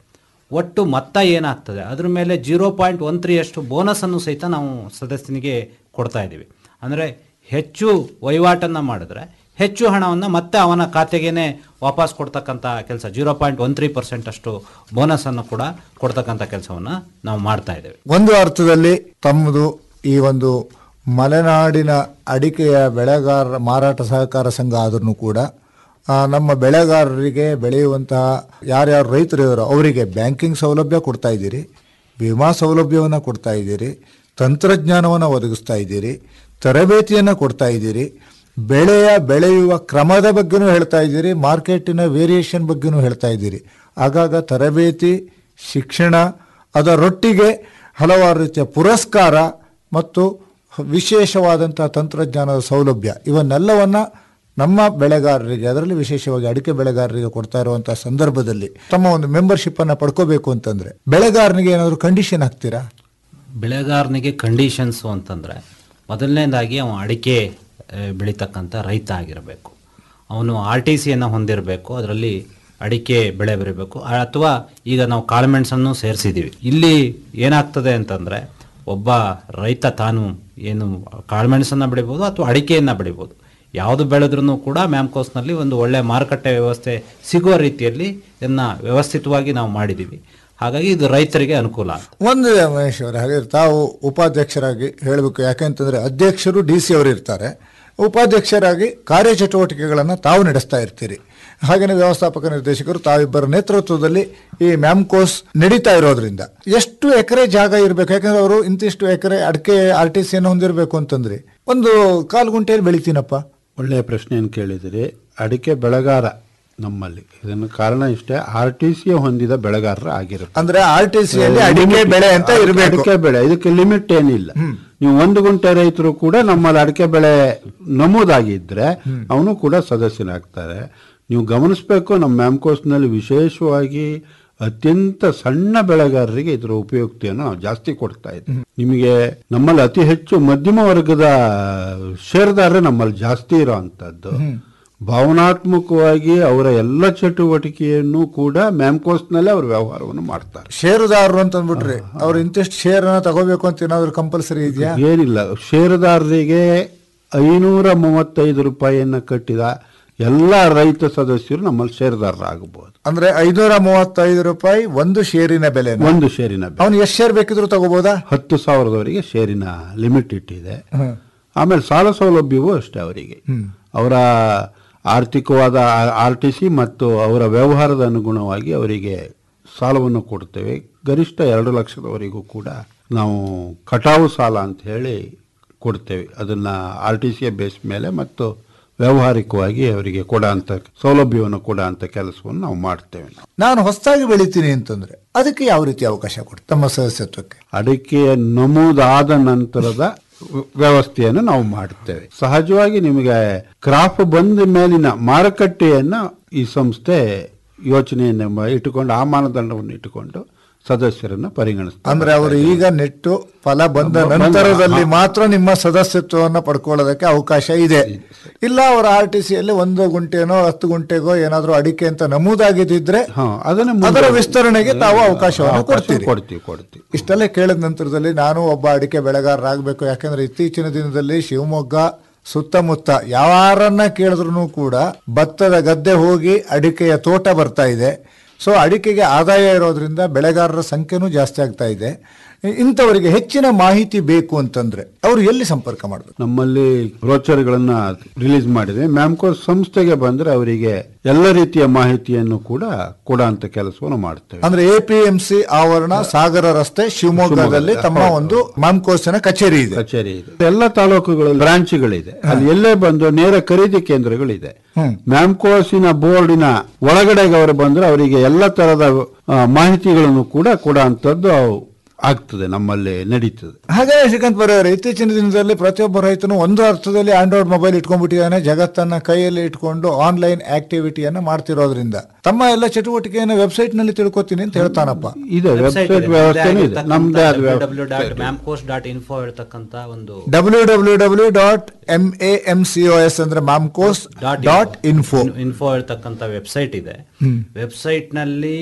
ಒಟ್ಟು ಮೊತ್ತ ಏನಾಗ್ತದೆ ಅದ್ರ ಮೇಲೆ ಜೀರೋ ಪಾಯಿಂಟ್ ಒನ್ ತ್ರೀ ಅಷ್ಟು ಬೋನಸ್ ಅನ್ನು ಸಹಿತ ನಾವು ಸದಸ್ಯನಿಗೆ ಕೊಡ್ತಾ ಇದ್ದೀವಿ ಅಂದರೆ ಹೆಚ್ಚು ವಹಿವಾಟನ್ನು ಮಾಡಿದ್ರೆ ಹೆಚ್ಚು ಹಣವನ್ನು ಮತ್ತೆ ಅವನ ಖಾತೆಗೇನೆ ವಾಪಸ್ ಕೊಡ್ತಕ್ಕಂಥ ಕೆಲಸ zero point one three percent ಅಷ್ಟು ಬೋನಸ್ ಅನ್ನು ಕೂಡ ಕೊಡ್ತಕ್ಕಂಥ ಕೆಲಸವನ್ನು ನಾವು ಮಾಡ್ತಾ ಇದ್ದೇವೆ ಒಂದು ಅರ್ಥದಲ್ಲಿ ತಮ್ಮದು ಈ ಒಂದು ಮಲೆನಾಡಿನ ಅಡಿಕೆಯ ಬೆಳೆಗಾರರ ಮಾರಾಟ ಸಹಕಾರ ಸಂಘ ಆದ್ರೂ ಕೂಡ ಆ, ನಮ್ಮ ಬೆಳೆಗಾರರಿಗೆ ಬೆಳೆಯುವಂತಹ ಯಾರ್ಯಾರು ರೈತರು ಇದ್ದಾರೋ ಅವರಿಗೆ ಬ್ಯಾಂಕಿಂಗ್ ಸೌಲಭ್ಯ ಕೊಡ್ತಾ ಇದ್ದೀರಿ ವಿಮಾ ಸೌಲಭ್ಯವನ್ನು ಕೊಡ್ತಾ ಇದ್ದೀರಿ ತಂತ್ರಜ್ಞಾನವನ್ನು ಒದಗಿಸ್ತಾ ಇದ್ದೀರಿ ತರಬೇತಿಯನ್ನು ಕೊಡ್ತಾ ಇದ್ದೀರಿ ಬೆಳೆಯ ಬೆಳೆಯುವ ಕ್ರಮದ ಬಗ್ಗೆನೂ ಹೇಳ್ತಾ ಇದ್ದೀರಿ ಮಾರ್ಕೆಟಿನ ವೇರಿಯೇಷನ್ ಬಗ್ಗೆನೂ ಹೇಳ್ತಾ ಇದ್ದೀರಿ ಆಗಾಗ ತರಬೇತಿ ಶಿಕ್ಷಣ ಅದರೊಟ್ಟಿಗೆ ಹಲವಾರು ರೀತಿಯ ಪುರಸ್ಕಾರ ಮತ್ತು ವಿಶೇಷವಾದಂಥ ತಂತ್ರಜ್ಞಾನದ ಸೌಲಭ್ಯ ಇವನ್ನೆಲ್ಲವನ್ನ ನಮ್ಮ ಬೆಳೆಗಾರರಿಗೆ ಅದರಲ್ಲಿ ವಿಶೇಷವಾಗಿ ಅಡಿಕೆ ಬೆಳೆಗಾರರಿಗೆ ಕೊಡ್ತಾ ಇರುವಂತಹ ಸಂದರ್ಭದಲ್ಲಿ ತಮ್ಮ ಒಂದು ಮೆಂಬರ್ಶಿಪ್ ಅನ್ನ ಪಡ್ಕೋಬೇಕು ಅಂತಂದ್ರೆ ಬೆಳೆಗಾರನಿಗೆ ಏನಾದರೂ ಕಂಡೀಷನ್ ಹಾಕ್ತೀರಾ ಬೆಳೆಗಾರನಿಗೆ ಕಂಡೀಷನ್ಸು ಅಂತಂದರೆ ಮೊದಲನೇದಾಗಿ ಅವನು ಅಡಿಕೆ ಆ, ಬೆಳೀತಕ್ಕಂಥ ರೈತ ಆಗಿರಬೇಕು ಅವನು ಆರ್ ಟಿ ಸಿಯನ್ನು ಹೊಂದಿರಬೇಕು ಅದರಲ್ಲಿ ಅಡಿಕೆ ಬೆಳೆ ಬರೀಬೇಕು ಅಥವಾ ಈಗ ನಾವು ಕಾಳುಮೆಣಸನ್ನು ಸೇರಿಸಿದ್ದೀವಿ ಇಲ್ಲಿ ಏನಾಗ್ತದೆ ಅಂತಂದರೆ ಒಬ್ಬ ರೈತ ತಾನು ಏನು ಕಾಳುಮೆಣಸನ್ನು ಬೆಳಿಬೋದು ಅಥವಾ ಅಡಿಕೆಯನ್ನು ಬೆಳಿಬೋದು ಯಾವುದು ಬೆಳೆದ್ರೂ ಕೂಡ ಮ್ಯಾಮ್ಕೋಸ್ನಲ್ಲಿ ಒಂದು ಒಳ್ಳೆಯ ಮಾರುಕಟ್ಟೆ ವ್ಯವಸ್ಥೆ ಸಿಗುವ ರೀತಿಯಲ್ಲಿ ಇದನ್ನು ವ್ಯವಸ್ಥಿತವಾಗಿ ನಾವು ಮಾಡಿದ್ದೀವಿ ಹಾಗಾಗಿ ಇದು ರೈತರಿಗೆ ಅನುಕೂಲ ಆಗ್ತದೆ ಒಂದು ಮಹೇಶ್ ಅವರೇ ಹಾಗೆ ತಾವು ಉಪಾಧ್ಯಕ್ಷರಾಗಿ ಹೇಳಬೇಕು ಯಾಕೆಂತಂದ್ರೆ ಅಧ್ಯಕ್ಷರು ಡಿ ಸಿ ಅವರು ಇರ್ತಾರೆ ಉಪಾಧ್ಯಕ್ಷರಾಗಿ ಕಾರ್ಯಚಟುವಟಿಕೆಗಳನ್ನು ತಾವು ನಡೆಸ್ತಾ ಇರ್ತೀರಿ ಹಾಗೆಯೇ ವ್ಯವಸ್ಥಾಪಕ ನಿರ್ದೇಶಕರು ತಾವಿಬ್ಬರ ನೇತೃತ್ವದಲ್ಲಿ ಈ ಮ್ಯಾಮ್ಕೋಸ್ ನಡೀತಾ ಇರೋದ್ರಿಂದ ಎಷ್ಟು ಎಕರೆ ಜಾಗ ಇರಬೇಕು ಯಾಕಂದ್ರೆ ಅವರು ಇಂತಿಷ್ಟು ಎಕರೆ ಅಡಿಕೆ ಆರ್ ಟಿ ಸಿಯನ್ನು ಹೊಂದಿರಬೇಕು ಅಂತಂದ್ರೆ ಒಂದು ಕಾಲು ಗುಂಟೆಯಲ್ಲಿ ಬೆಳಿತೀನಪ್ಪ ಒಳ್ಳೆಯ ಪ್ರಶ್ನೆಯನ್ನು ಕೇಳಿದಿರಿ ಅಡಿಕೆ ಬೆಳೆಗಾರ ನಮ್ಮಲ್ಲಿ ಇದನ್ನು ಕಾರಣ ಇಷ್ಟೇ ಆರ್ ಟಿ ಸಿ ಹೊಂದಿದ ಬೆಳೆಗಾರರ ಆಗಿರುತ್ತೆ ಅಂದ್ರೆ ಆರ್ ಟಿ ಸಿಯಲ್ಲಿ ಅಡಿಕೆ ಬೆಳೆ ಅಂತ ಇರಬೇಕು ಅಡಿಕೆ ಬೆಳೆ ಇದಕ್ಕೆ ಲಿಮಿಟ್ ಏನಿಲ್ಲ ನೀವು ಒಂದು ಗುಂಟೆ ರೈತರು ಕೂಡ ನಮ್ಮಲ್ಲಿ ಅಡಿಕೆ ಬೆಳೆ ನಮೂದಾಗಿದ್ರೆ ಅವನು ಕೂಡ ಸದಸ್ಯನಾಗ್ತಾರೆ ನೀವು ಗಮನಿಸಬೇಕು ನಮ್ಮ ಮ್ಯಾಮ್ಕೋಸ್ನಲ್ಲಿ ವಿಶೇಷವಾಗಿ ಅತ್ಯಂತ ಸಣ್ಣ ಬೆಳೆಗಾರರಿಗೆ ಇದರ ಉಪಯುಕ್ತಿಯನ್ನು ನಾವು ಜಾಸ್ತಿ ಕೊಡ್ತಾ ಇದ್ದೀವಿ ನಿಮಗೆ ನಮ್ಮಲ್ಲಿ ಅತಿ ಹೆಚ್ಚು ಮಧ್ಯಮ ವರ್ಗದ ಷೇರ್ದಾರರೇ ನಮ್ಮಲ್ಲಿ ಜಾಸ್ತಿ ಇರೋ ಅಂಥದ್ದು ಭಾವನಾತ್ಮಕವಾಗಿ ಅವರ ಎಲ್ಲ ಚಟುವಟಿಕೆಯನ್ನು ಕೂಡ ಮ್ಯಾಮ್ಕೋಸ್ನಲ್ಲೇ ಅವರು ವ್ಯವಹಾರವನ್ನು ಮಾಡ್ತಾರೆ ಷೇರುದಾರರು ಅಂತ ಅಂದ್ಬಿಟ್ರಿ ಅವ್ರು ಇಂತಿಷ್ಟು ಶೇರ್ ಅನ್ನ ತಗೋಬೇಕು ಅಂತ ಏನಾದ್ರು ಕಂಪಲ್ಸರಿ ಇದೆಯಾ ಏನಿಲ್ಲ ಷೇರುದಾರರಿಗೆ ಐನೂರ ಮೂವತ್ತೈದು ರೂಪಾಯಿಯನ್ನ ಕಟ್ಟಿದ ಎಲ್ಲ ರೈತ ಸದಸ್ಯರು ನಮ್ಮಲ್ಲಿ ಷೇರುದಾರರಾಗಬಹುದು ಅಂದ್ರೆ ಐನೂರ ಮೂವತ್ತೈದು ರೂಪಾಯಿ ಒಂದು ಶೇರಿನ ಬೆಲೆ ಒಂದು ಷೇರಿನ ಬೆಲೆ. ಅವನು ಎಷ್ಟು ಶೇರ್ ಬೇಕಿದ್ರು ತಗೋಬಹುದಾ ಹತ್ತು ಸಾವಿರದವರೆಗೆ ಷೇರಿನ ಲಿಮಿಟ್ ಇಟ್ಟಿದೆ ಆಮೇಲೆ ಸಾಲ ಸೌಲಭ್ಯವೂ ಅಷ್ಟೇ ಅವರಿಗೆ ಅವರ ಆರ್ಥಿಕವಾದ ಆರ್ ಟಿ ಸಿ ಮತ್ತು ಅವರ ವ್ಯವಹಾರದ ಅನುಗುಣವಾಗಿ ಅವರಿಗೆ ಸಾಲವನ್ನು ಕೊಡ್ತೇವೆ ಗರಿಷ್ಠ ಎರಡು ಲಕ್ಷದವರೆಗೂ ಕೂಡ ನಾವು ಕಟಾವು ಸಾಲ ಅಂತ ಹೇಳಿ ಕೊಡ್ತೇವೆ ಅದನ್ನ ಆರ್ ಟಿ ಸಿಯ ಬೇಸ್ ಮೇಲೆ ಮತ್ತು ವ್ಯಾವಹಾರಿಕವಾಗಿ ಅವರಿಗೆ ಕೊಡೋ ಅಂತ ಸೌಲಭ್ಯವನ್ನು ಕೊಡೋ ಅಂತ ಕೆಲಸವನ್ನು ನಾವು ಮಾಡ್ತೇವೆ ನಾವು ನಾನು ಹೊಸದಾಗಿ ಬೆಳಿತೀನಿ ಅಂತಂದ್ರೆ ಅದಕ್ಕೆ ಯಾವ ರೀತಿ ಅವಕಾಶ ಕೊಡ್ತಾರೆ ತಮ್ಮ ಸದಸ್ಯತ್ವಕ್ಕೆ ಅಡಿಕೆಯ ನಮೂದಾದ ನಂತರದ ವ್ಯ- ವ್ಯವಸ್ಥೆಯನ್ನು ನಾವು ಮಾಡುತ್ತೇವೆ ಸಹಜವಾಗಿ ನಿಮಗೆ ಕ್ರಾಪ್ ಬಂದ ಮೇಲಿನ ಮಾರುಕಟ್ಟೆಯನ್ನ ಈ ಸಂಸ್ಥೆ ಯೋಚನೆಯನ್ನು ಇಟ್ಟುಕೊಂಡು ಆ ಮಾನದಂಡವನ್ನು ಇಟ್ಟುಕೊಂಡು ಸದಸ್ಯರನ್ನ ಪರಿಗಣಿಸ್ತಾರೆ ಅಂದ್ರೆ ಅವರು ಈಗ ನೆಟ್ಟು ಫಲ ಬಂದ ನಂತರದಲ್ಲಿ ಮಾತ್ರ ನಿಮ್ಮ ಸದಸ್ಯತ್ವವನ್ನು ಪಡ್ಕೊಳ್ಳೋದಕ್ಕೆ ಅವಕಾಶ ಇದೆ ಇಲ್ಲ ಅವರ ಆರ್ ಟಿ ಸಿಯಲ್ಲಿ ಒಂದು ಗುಂಟೆನೋ ಹತ್ತು ಗುಂಟೆಗೋ ಏನಾದ್ರೂ ಅಡಿಕೆ ಅಂತ ನಮೂದಾಗಿದ್ದಿದ್ರೆ ಹಾ, ಅದನ್ನ ಮುಂದೆ- ಅದರ ವಿಸ್ತರಣೆಗೆ ತಾವು ಅವಕಾಶವನ್ನು ಅವಕಾಶ ಕೊಡ್ತೀರಿ ಕೊಡ್ತೀವಿ ಕೊಡ್ತೀವಿ ಇಷ್ಟೆಲ್ಲ ಕೇಳಿದ ನಂತರದಲ್ಲಿ ನಾನು ಒಬ್ಬ ಅಡಿಕೆ ಬೆಳೆಗಾರರಾಗಬೇಕು ಯಾಕಂದ್ರೆ ಇತ್ತೀಚಿನ ದಿನದಲ್ಲಿ ಶಿವಮೊಗ್ಗ ಸುತ್ತಮುತ್ತ ಯಾರನ್ನ ಕೇಳಿದ್ರು ಕೂಡ ಭತ್ತದ ಗದ್ದೆ ಹೋಗಿ ಅಡಿಕೆಯ ತೋಟ ಬರ್ತಾ ಇದೆ ಸೊ ಅಡಿಕೆಗೆ ಆದಾಯ ಇರೋದ್ರಿಂದ ಬೆಳೆಗಾರರ ಸಂಖ್ಯೆನೂ ಜಾಸ್ತಿ ಆಗ್ತಾ ಇದೆ ಇಂಥವರಿಗೆ ಹೆಚ್ಚಿನ ಮಾಹಿತಿ ಬೇಕು ಅಂತಂದ್ರೆ ಅವರು ಎಲ್ಲಿ ಸಂಪರ್ಕ ಮಾಡಬೇಕು ನಮ್ಮಲ್ಲಿ ಬ್ರೋಚರ್ಗಳನ್ನ ರಿಲೀಸ್ ಮಾಡಿದೆ ಮ್ಯಾಮ್ಕೋ ಸಂಸ್ಥೆಗೆ ಬಂದ್ರೆ ಅವರಿಗೆ ಎಲ್ಲ ರೀತಿಯ ಮಾಹಿತಿಯನ್ನು ಕೂಡ ಕೊಡೋ ಅಂತ ಕೆಲಸವನ್ನು ಮಾಡ್ತೇವೆ ಅಂದ್ರೆ ಎ ಪಿ ಎಂ ಸಿ ಆವರಣ ಸಾಗರ ರಸ್ತೆ ಶಿವಮೊಗ್ಗದಲ್ಲಿ ತಮ್ಮ ಒಂದು ಮಾಮ್ಕೋಸ್ನ ಕಚೇರಿ ಇದೆ ಕಚೇರಿ ಇದೆ ಎಲ್ಲ ತಾಲೂಕುಗಳಲ್ಲಿ ಬ್ರಾಂಚ್ಗಳಿದೆ ಅಲ್ಲಿ ಎಲ್ಲೇ ಬಂದು ನೇರ ಖರೀದಿ ಕೇಂದ್ರಗಳಿದೆ ಮ್ಯಾಮ್ಕೋಸಿನ ಬೋರ್ಡಿನ ಒಳಗಡೆಗೆ ಅವರು ಬಂದ್ರೆ ಅವರಿಗೆ ಎಲ್ಲ ತರದ ಆ, ಮಾಹಿತಿಗಳನ್ನು ಕೂಡ ಕೊಡೋ ಅಂತದ್ದು ಆಗ್ತದೆ ನಮ್ಮಲ್ಲಿ ನಡೀತದೆ ಹಾಗೆ ಶ್ರೀಕಾಂತ್ ಬರೆಯವರೇ ಇತ್ತೀಚಿನ ದಿನದಲ್ಲಿ ಪ್ರತಿಯೊಬ್ಬ ರೈತನು ಒಂದು ಅರ್ಥದಲ್ಲಿ ಆಂಡ್ರಾಯ್ಡ್ ಮೊಬೈಲ್ ಇಟ್ಕೊಂಡ್ಬಿಟ್ಟಿದ್ದಾನೆ ಜಗತ್ತನ್ನ ಕೈಯಲ್ಲಿ ಇಟ್ಕೊಂಡು ಆನ್ಲೈನ್ ಆಕ್ಟಿವಿಟಿಯನ್ನ ಮಾಡ್ತಿರೋದ್ರಿಂದ ತಮ್ಮ ಎಲ್ಲ ಚಟುವಟಿಕೆಯನ್ನು ವೆಬ್ಸೈಟ್ ನಲ್ಲಿ ತಿಳ್ಕೊತೀನಿ ಅಂತ ಹೇಳ್ತಾನಪ್ಪ ಇದೆ ವೆಬ್ಸೈಟ್ ವ್ಯವಸ್ಥೆನೂ ಇದೆ ನಮ್ದೇ ಆದ W dot Mamcos dot info ಹೇಳ್ತಕ್ಕಂಥ ಒಂದು W W W dot M A M C O S ಅಂದ್ರೆ ಮಾಮ್ಕೋಸ್ ಡಾಟ್ ಇನ್ಫೋ ಇನ್ಫೋ ಹೇಳ್ತಕ್ಕಂಥ ವೆಬ್ಸೈಟ್ ಇದೆ ವೆಬ್ಸೈಟ್ ನಲ್ಲಿ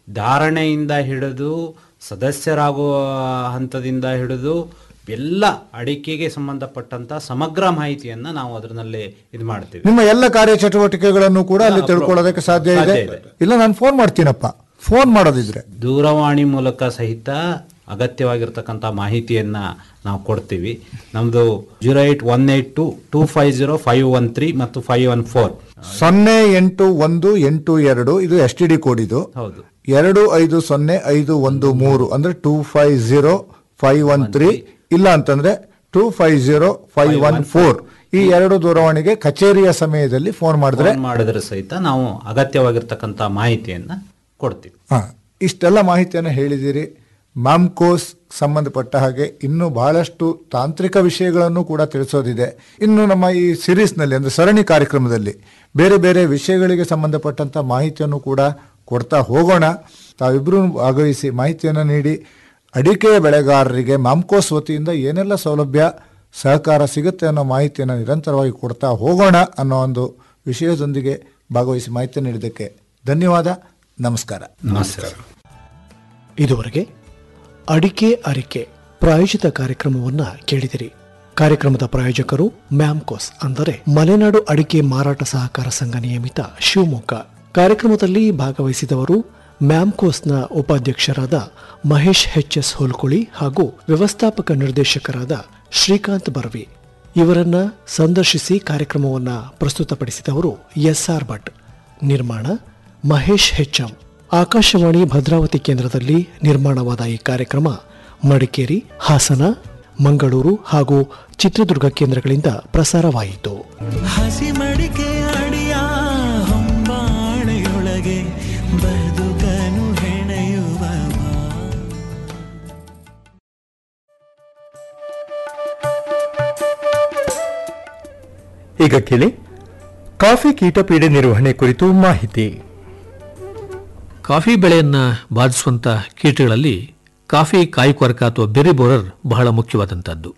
ಧಾರಣೆಯಿಂದ ಹಿಡಿದು ಸದಸ್ಯರಾಗುವ ಹಂತದಿಂದ ಹಿಡಿದು ಎಲ್ಲ ಅಡಿಕೆಗೆ ಸಂಬಂಧಪಟ್ಟಂತ ಸಮಗ್ರ ಮಾಹಿತಿಯನ್ನ ನಾವು ಅದರಲ್ಲಿ ಇದು ಮಾಡ್ತೀವಿ ನಿಮ್ಮ ಎಲ್ಲ ಕಾರ್ಯಚಟುವಟಿಕೆಗಳನ್ನು ಕೂಡ ಅಲ್ಲಿ ಹಾ, ತಿಳ್ಕೊಳ್ಳೋದಕ್ಕೆ ಸಾಧ್ಯ ಇದೆ ಸಾಧ್ಯ ಇದೆ. ಇಲ್ಲ ನಾನು ಫೋನ್ ಮಾಡ್ತೀನಪ್ಪ ಫೋನ್ ಮಾಡೋದಿದ್ರೆ ದೂರವಾಣಿ ಮೂಲಕ ಸಹಿತ ಅಗತ್ಯವಾಗಿರ್ತಕ್ಕಂಥ ಮಾಹಿತಿಯನ್ನ ನಾವು ಕೊಡ್ತೀವಿ ನಮ್ದು zero eight one eight two two five zero five one three ಮತ್ತು ಫೈವ್ ಒನ್ ಫೋರ್ ಸೊನ್ನೆ ಎಂಟು ಒಂದು ಎಂಟು ಎರಡು ಇದು ಎಸ್ ಟಿ ಡಿ ಕೋಡ್ ಇದು ಹೌದು ಎರಡು ಐದು ಸೊನ್ನೆ ಐದು ಒಂದು ಮೂರು ಅಂದ್ರೆ two five zero five one three ಇಲ್ಲ ಅಂತಂದ್ರೆ two five zero five one four ಈ ಎರಡು ದೂರವಾಣಿಗೆ ಕಚೇರಿಯ ಸಮಯದಲ್ಲಿ ಫೋನ್ ಮಾಡಿದ್ರೆ ಫೋನ್ ಮಾಡಿದ್ರೆ ಸಹಿತ ನಾವು ಅಗತ್ಯವಾಗಿರ್ತಕ್ಕಂಥ ಮಾಹಿತಿಯನ್ನ ಕೊಡ್ತೀವಿ ಹಾ ಇಷ್ಟೆಲ್ಲ ಮಾಹಿತಿಯನ್ನು ಹೇಳಿದ್ದೀರಿ ಮ್ಯಾಮ್ಕೋಸ್ ಸಂಬಂಧಪಟ್ಟ ಹಾಗೆ ಇನ್ನೂ ಬಹಳಷ್ಟು ತಾಂತ್ರಿಕ ವಿಷಯಗಳನ್ನು ಕೂಡ ತಿಳಿಸೋದಿದೆ ಇನ್ನು ನಮ್ಮ ಈ ಸಿರೀಸ್ನಲ್ಲಿ ಅಂದರೆ ಸರಣಿ ಕಾರ್ಯಕ್ರಮದಲ್ಲಿ ಬೇರೆ ಬೇರೆ ವಿಷಯಗಳಿಗೆ ಸಂಬಂಧಪಟ್ಟಂತ ಮಾಹಿತಿಯನ್ನು ಕೂಡ ಕೊಡ್ತಾ ಹೋಗೋಣ ತಾವಿಬ್ಬರು ಭಾಗವಹಿಸಿ ಮಾಹಿತಿಯನ್ನು ನೀಡಿ ಅಡಿಕೆ ಬೆಳೆಗಾರರಿಗೆ ಮ್ಯಾಮ್ಕೋಸ್ ವತಿಯಿಂದ ಏನೆಲ್ಲ ಸೌಲಭ್ಯ ಸಹಕಾರ ಸಿಗುತ್ತೆ ಅನ್ನೋ ಮಾಹಿತಿಯನ್ನು ನಿರಂತರವಾಗಿ ಕೊಡ್ತಾ ಹೋಗೋಣ ಅನ್ನೋ ಒಂದು ವಿಷಯದೊಂದಿಗೆ ಭಾಗವಹಿಸಿ ಮಾಹಿತಿ ನೀಡಿದ್ದಕ್ಕೆ ಧನ್ಯವಾದ ನಮಸ್ಕಾರ ನಮಸ್ಕಾರ ಇದುವರೆಗೆ ಅಡಿಕೆ ಅರಿಕೆ ಪ್ರಾಯೋಜಿತ ಕಾರ್ಯಕ್ರಮವನ್ನ ಕೇಳಿದಿರಿ ಕಾರ್ಯಕ್ರಮದ ಪ್ರಾಯೋಜಕರು ಮ್ಯಾಮ್ಕೋಸ್ ಅಂದರೆ ಮಲೆನಾಡು ಅಡಿಕೆ ಮಾರಾಟ ಸಹಕಾರ ಸಂಘ ನಿಯಮಿತ ಶಿವಮೊಗ್ಗ ಕಾರ್ಯಕ್ರಮದಲ್ಲಿ ಭಾಗವಹಿಸಿದವರು ಮ್ಯಾಮ್ಕೋಸ್ನ ಉಪಾಧ್ಯಕ್ಷರಾದ ಮಹೇಶ್ ಎಚ್ ಎಸ್ ಹೋಲ್ಕುಳಿ ಹಾಗೂ ವ್ಯವಸ್ಥಾಪಕ ನಿರ್ದೇಶಕರಾದ ಶ್ರೀಕಾಂತ್ ಬರ್ವಿ ಇವರನ್ನ ಸಂದರ್ಶಿಸಿ ಕಾರ್ಯಕ್ರಮವನ್ನ ಪ್ರಸ್ತುತಪಡಿಸಿದವರು ಎಸ್ಆರ್ ಭಟ್ ನಿರ್ಮಾಣ ಮಹೇಶ್ ಹೆಚ್ಎಂ ಆಕಾಶವಾಣಿ ಭದ್ರಾವತಿ ಕೇಂದ್ರದಲ್ಲಿ ನಿರ್ಮಾಣವಾದ ಈ ಕಾರ್ಯಕ್ರಮ ಮಡಿಕೇರಿ ಹಾಸನ ಮಂಗಳೂರು ಹಾಗೂ ಚಿತ್ರದುರ್ಗ ಕೇಂದ್ರಗಳಿಂದ ಪ್ರಸಾರವಾಯಿತು ಹಸಿ ಮಡಿಕೆ ಅಡಿಯ ಹೊಂಬಾಳೆಯೊಳಗೆ ಬದುಕನು ಹೆಣೆಯುವ ಈಗ ಕೇಳಿ ಕಾಫಿ ಕೀಟಪೀಡೆ ನಿರ್ವಹಣೆ ಕುರಿತು ಮಾಹಿತಿ ಕಾಫಿ ಬೆಳೆಯನ್ನು ಬಾಧಿಸುವಂಥ ಕೀಟಗಳಲ್ಲಿ ಕಾಫಿ ಕಾಯಿ ಕೊರಕ ಅಥವಾ ಬೆರಿ ಬೋರರ್ ಬಹಳ ಮುಖ್ಯವಾದಂಥದ್ದು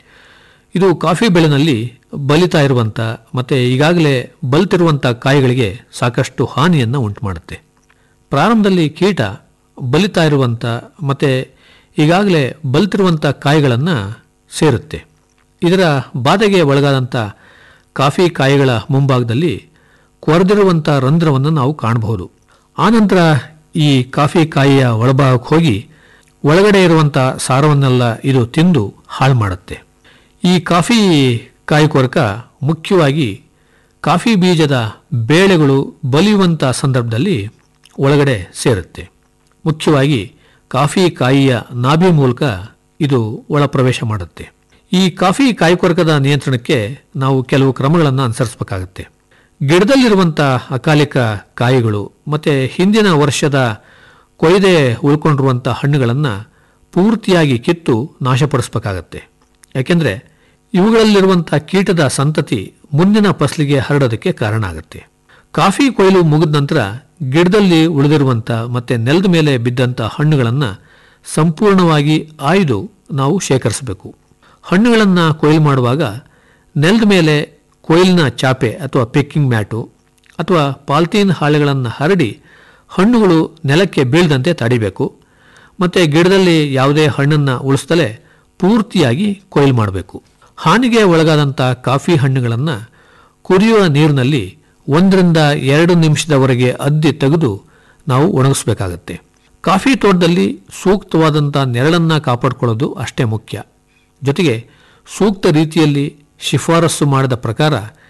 ಇದು ಕಾಫಿ ಬೆಳೆನಲ್ಲಿ ಬಲಿತಾ ಇರುವಂಥ ಮತ್ತು ಈಗಾಗಲೇ ಬಲಿತಿರುವಂಥ ಕಾಯಿಗಳಿಗೆ ಸಾಕಷ್ಟು ಹಾನಿಯನ್ನು ಉಂಟು ಮಾಡುತ್ತೆ ಪ್ರಾರಂಭದಲ್ಲಿ ಕೀಟ ಬಲಿತಾ ಇರುವಂಥ ಮತ್ತು ಈಗಾಗಲೇ ಬಲಿತಿರುವಂಥ ಕಾಯಿಗಳನ್ನು ಸೇರುತ್ತೆ ಇದರ ಬಾಧೆಗೆ ಒಳಗಾದಂಥ ಕಾಫಿ ಕಾಯಿಗಳ ಮುಂಭಾಗದಲ್ಲಿ ಕೊರೆದಿರುವಂಥ ರಂಧ್ರವನ್ನು ನಾವು ಕಾಣಬಹುದು ಆನಂತರ ಈ ಕಾಫಿ ಕಾಯಿಯ ಒಳಭಾಗಕ್ಕೆ ಹೋಗಿ ಒಳಗಡೆ ಇರುವಂಥ ಸಾರವನ್ನೆಲ್ಲ ಇದು ತಿಂದು ಹಾಳು ಮಾಡುತ್ತೆ ಈ ಕಾಫಿ ಕಾಯಿ ಕೊರಕ ಮುಖ್ಯವಾಗಿ ಕಾಫಿ ಬೀಜದ ಬೇಳೆಗಳು ಬಲಿಯುವಂಥ ಸಂದರ್ಭದಲ್ಲಿ ಒಳಗಡೆ ಸೇರುತ್ತೆ ಮುಖ್ಯವಾಗಿ ಕಾಫಿ ಕಾಯಿಯ ನಾಭಿ ಮೂಲಕ ಇದು ಒಳ ಪ್ರವೇಶ ಮಾಡುತ್ತೆ ಈ ಕಾಫಿ ಕಾಯಿ ಕೊರಕದ ನಿಯಂತ್ರಣಕ್ಕೆ ನಾವು ಕೆಲವು ಕ್ರಮಗಳನ್ನು ಅನುಸರಿಸಬೇಕಾಗುತ್ತೆ ಗಿಡದಲ್ಲಿರುವಂಥ ಅಕಾಲಿಕ ಕಾಯಿಗಳು ಮತ್ತು ಹಿಂದಿನ ವರ್ಷದ ಕೊಯ್ದೆ ಉಳ್ಕೊಂಡಿರುವಂಥ ಹಣ್ಣುಗಳನ್ನು ಪೂರ್ತಿಯಾಗಿ ಕಿತ್ತು ನಾಶಪಡಿಸಬೇಕಾಗತ್ತೆ ಯಾಕೆಂದರೆ ಇವುಗಳಲ್ಲಿರುವಂಥ ಕೀಟದ ಸಂತತಿ ಮುಂದಿನ ಫಸಲಿಗೆ ಹರಡೋದಕ್ಕೆ ಕಾರಣ ಆಗುತ್ತೆ ಕಾಫಿ ಕೊಯ್ಲು ಮುಗಿದ ನಂತರ ಗಿಡದಲ್ಲಿ ಉಳಿದಿರುವಂಥ ಮತ್ತು ನೆಲದ ಮೇಲೆ ಬಿದ್ದಂಥ ಹಣ್ಣುಗಳನ್ನು ಸಂಪೂರ್ಣವಾಗಿ ಆಯ್ದು ನಾವು ಶೇಖರಿಸಬೇಕು ಹಣ್ಣುಗಳನ್ನು ಕೊಯ್ಲು ಮಾಡುವಾಗ ನೆಲದ ಮೇಲೆ ಕೊಯ್ಲಿನ ಚಾಪೆ ಅಥವಾ ಪಿಕ್ಕಿಂಗ್ ಮ್ಯಾಟು ಅಥವಾ ಪಾಲ್ತೀನ್ ಹಾಳೆಗಳನ್ನು ಹರಡಿ ಹಣ್ಣುಗಳು ನೆಲಕ್ಕೆ ಬೀಳದಂತೆ ತಡಿಬೇಕು ಮತ್ತು ಗಿಡದಲ್ಲಿ ಯಾವುದೇ ಹಣ್ಣನ್ನು ಉಳಿಸ್ದಲೇ ಪೂರ್ತಿಯಾಗಿ ಕೊಯ್ಲು ಮಾಡಬೇಕು ಹಾನಿಗೆ ಒಳಗಾದಂಥ ಕಾಫಿ ಹಣ್ಣುಗಳನ್ನು ಕುದಿಯುವ ನೀರಿನಲ್ಲಿ ಒಂದರಿಂದ ಎರಡು ನಿಮಿಷದವರೆಗೆ ಅದ್ದಿ ತೆಗೆದು ನಾವು ಒಣಗಿಸ್ಬೇಕಾಗತ್ತೆ ಕಾಫಿ ತೋಟದಲ್ಲಿ ಸೂಕ್ತವಾದಂಥ ನೆರಳನ್ನು ಕಾಪಾಡಿಕೊಳ್ಳೋದು ಅಷ್ಟೇ ಮುಖ್ಯ ಜೊತೆಗೆ ಸೂಕ್ತ ರೀತಿಯಲ್ಲಿ ಶಿಫಾರಸು ಮಾಡಿದ ಪ್ರಕಾರ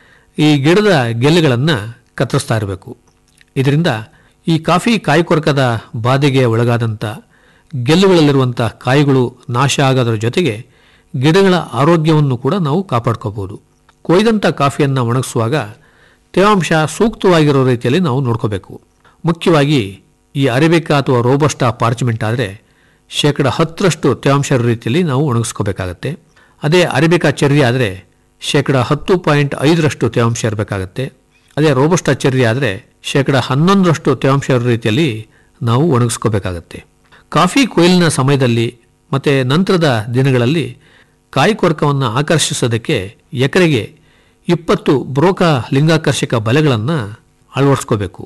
ಈ ಗಿಡದ ಗೆಲ್ಲೆಗಳನ್ನು ಕತ್ತರಿಸ್ತಾ ಇರಬೇಕು ಇದರಿಂದ ಈ ಕಾಫಿ ಕಾಯಿ ಕೊರಕದ ಬಾಧೆಗೆ ಒಳಗಾದಂಥ ಗೆಲ್ಲುಗಳಲ್ಲಿರುವಂಥ ಕಾಯಿಗಳು ನಾಶ ಆಗೋದ್ರ ಜೊತೆಗೆ ಗಿಡಗಳ ಆರೋಗ್ಯವನ್ನು ಕೂಡ ನಾವು ಕಾಪಾಡ್ಕೋಬಹುದು ಕೊಯ್ದಂಥ ಕಾಫಿಯನ್ನು ಒಣಗಿಸುವಾಗ ತೇವಾಂಶ ಸೂಕ್ತವಾಗಿರೋ ರೀತಿಯಲ್ಲಿ ನಾವು ನೋಡ್ಕೋಬೇಕು ಮುಖ್ಯವಾಗಿ ಈ ಅರೇಬಿಕಾ ಅಥವಾ ರೋಬಸ್ಟಾ ಪಾರ್ಚ್ಮೆಂಟ್ ಆದರೆ ಶೇಕಡ ಹತ್ತರಷ್ಟು ತೇವಾಂಶ ಇರೋ ರೀತಿಯಲ್ಲಿ ನಾವು ಒಣಗಿಸ್ಕೋಬೇಕಾಗತ್ತೆ ಅದೇ ಅರೇಬಿಕಾ ಚೆರ್ರಿ ಆದರೆ ಶೇಕಡ ಹತ್ತು ಪಾಯಿಂಟ್ ಐದರಷ್ಟು ತೇವಾಂಶ ಇರಬೇಕಾಗತ್ತೆ ಅದೇ ರೋಬಸ್ಟಾ ಚೆರ್ರಿ ಆದರೆ ಶೇಕಡ ಹನ್ನೊಂದರಷ್ಟು ತೇವಾಂಶ ಇರೋ ರೀತಿಯಲ್ಲಿ ನಾವು ಒಣಗಿಸ್ಕೋಬೇಕಾಗತ್ತೆ ಕಾಫಿ ಕೊಯ್ಲಿನ ಸಮಯದಲ್ಲಿ ಮತ್ತು ನಂತರದ ದಿನಗಳಲ್ಲಿ ಕಾಯಿ ಕೊರಕವನ್ನು ಆಕರ್ಷಿಸೋದಕ್ಕೆ ಎಕರೆಗೆ ಇಪ್ಪತ್ತು ಬ್ರೋಕಾ ಲಿಂಗಾಕರ್ಷಕ ಬಲೆಗಳನ್ನು ಅಳವಡಿಸ್ಕೋಬೇಕು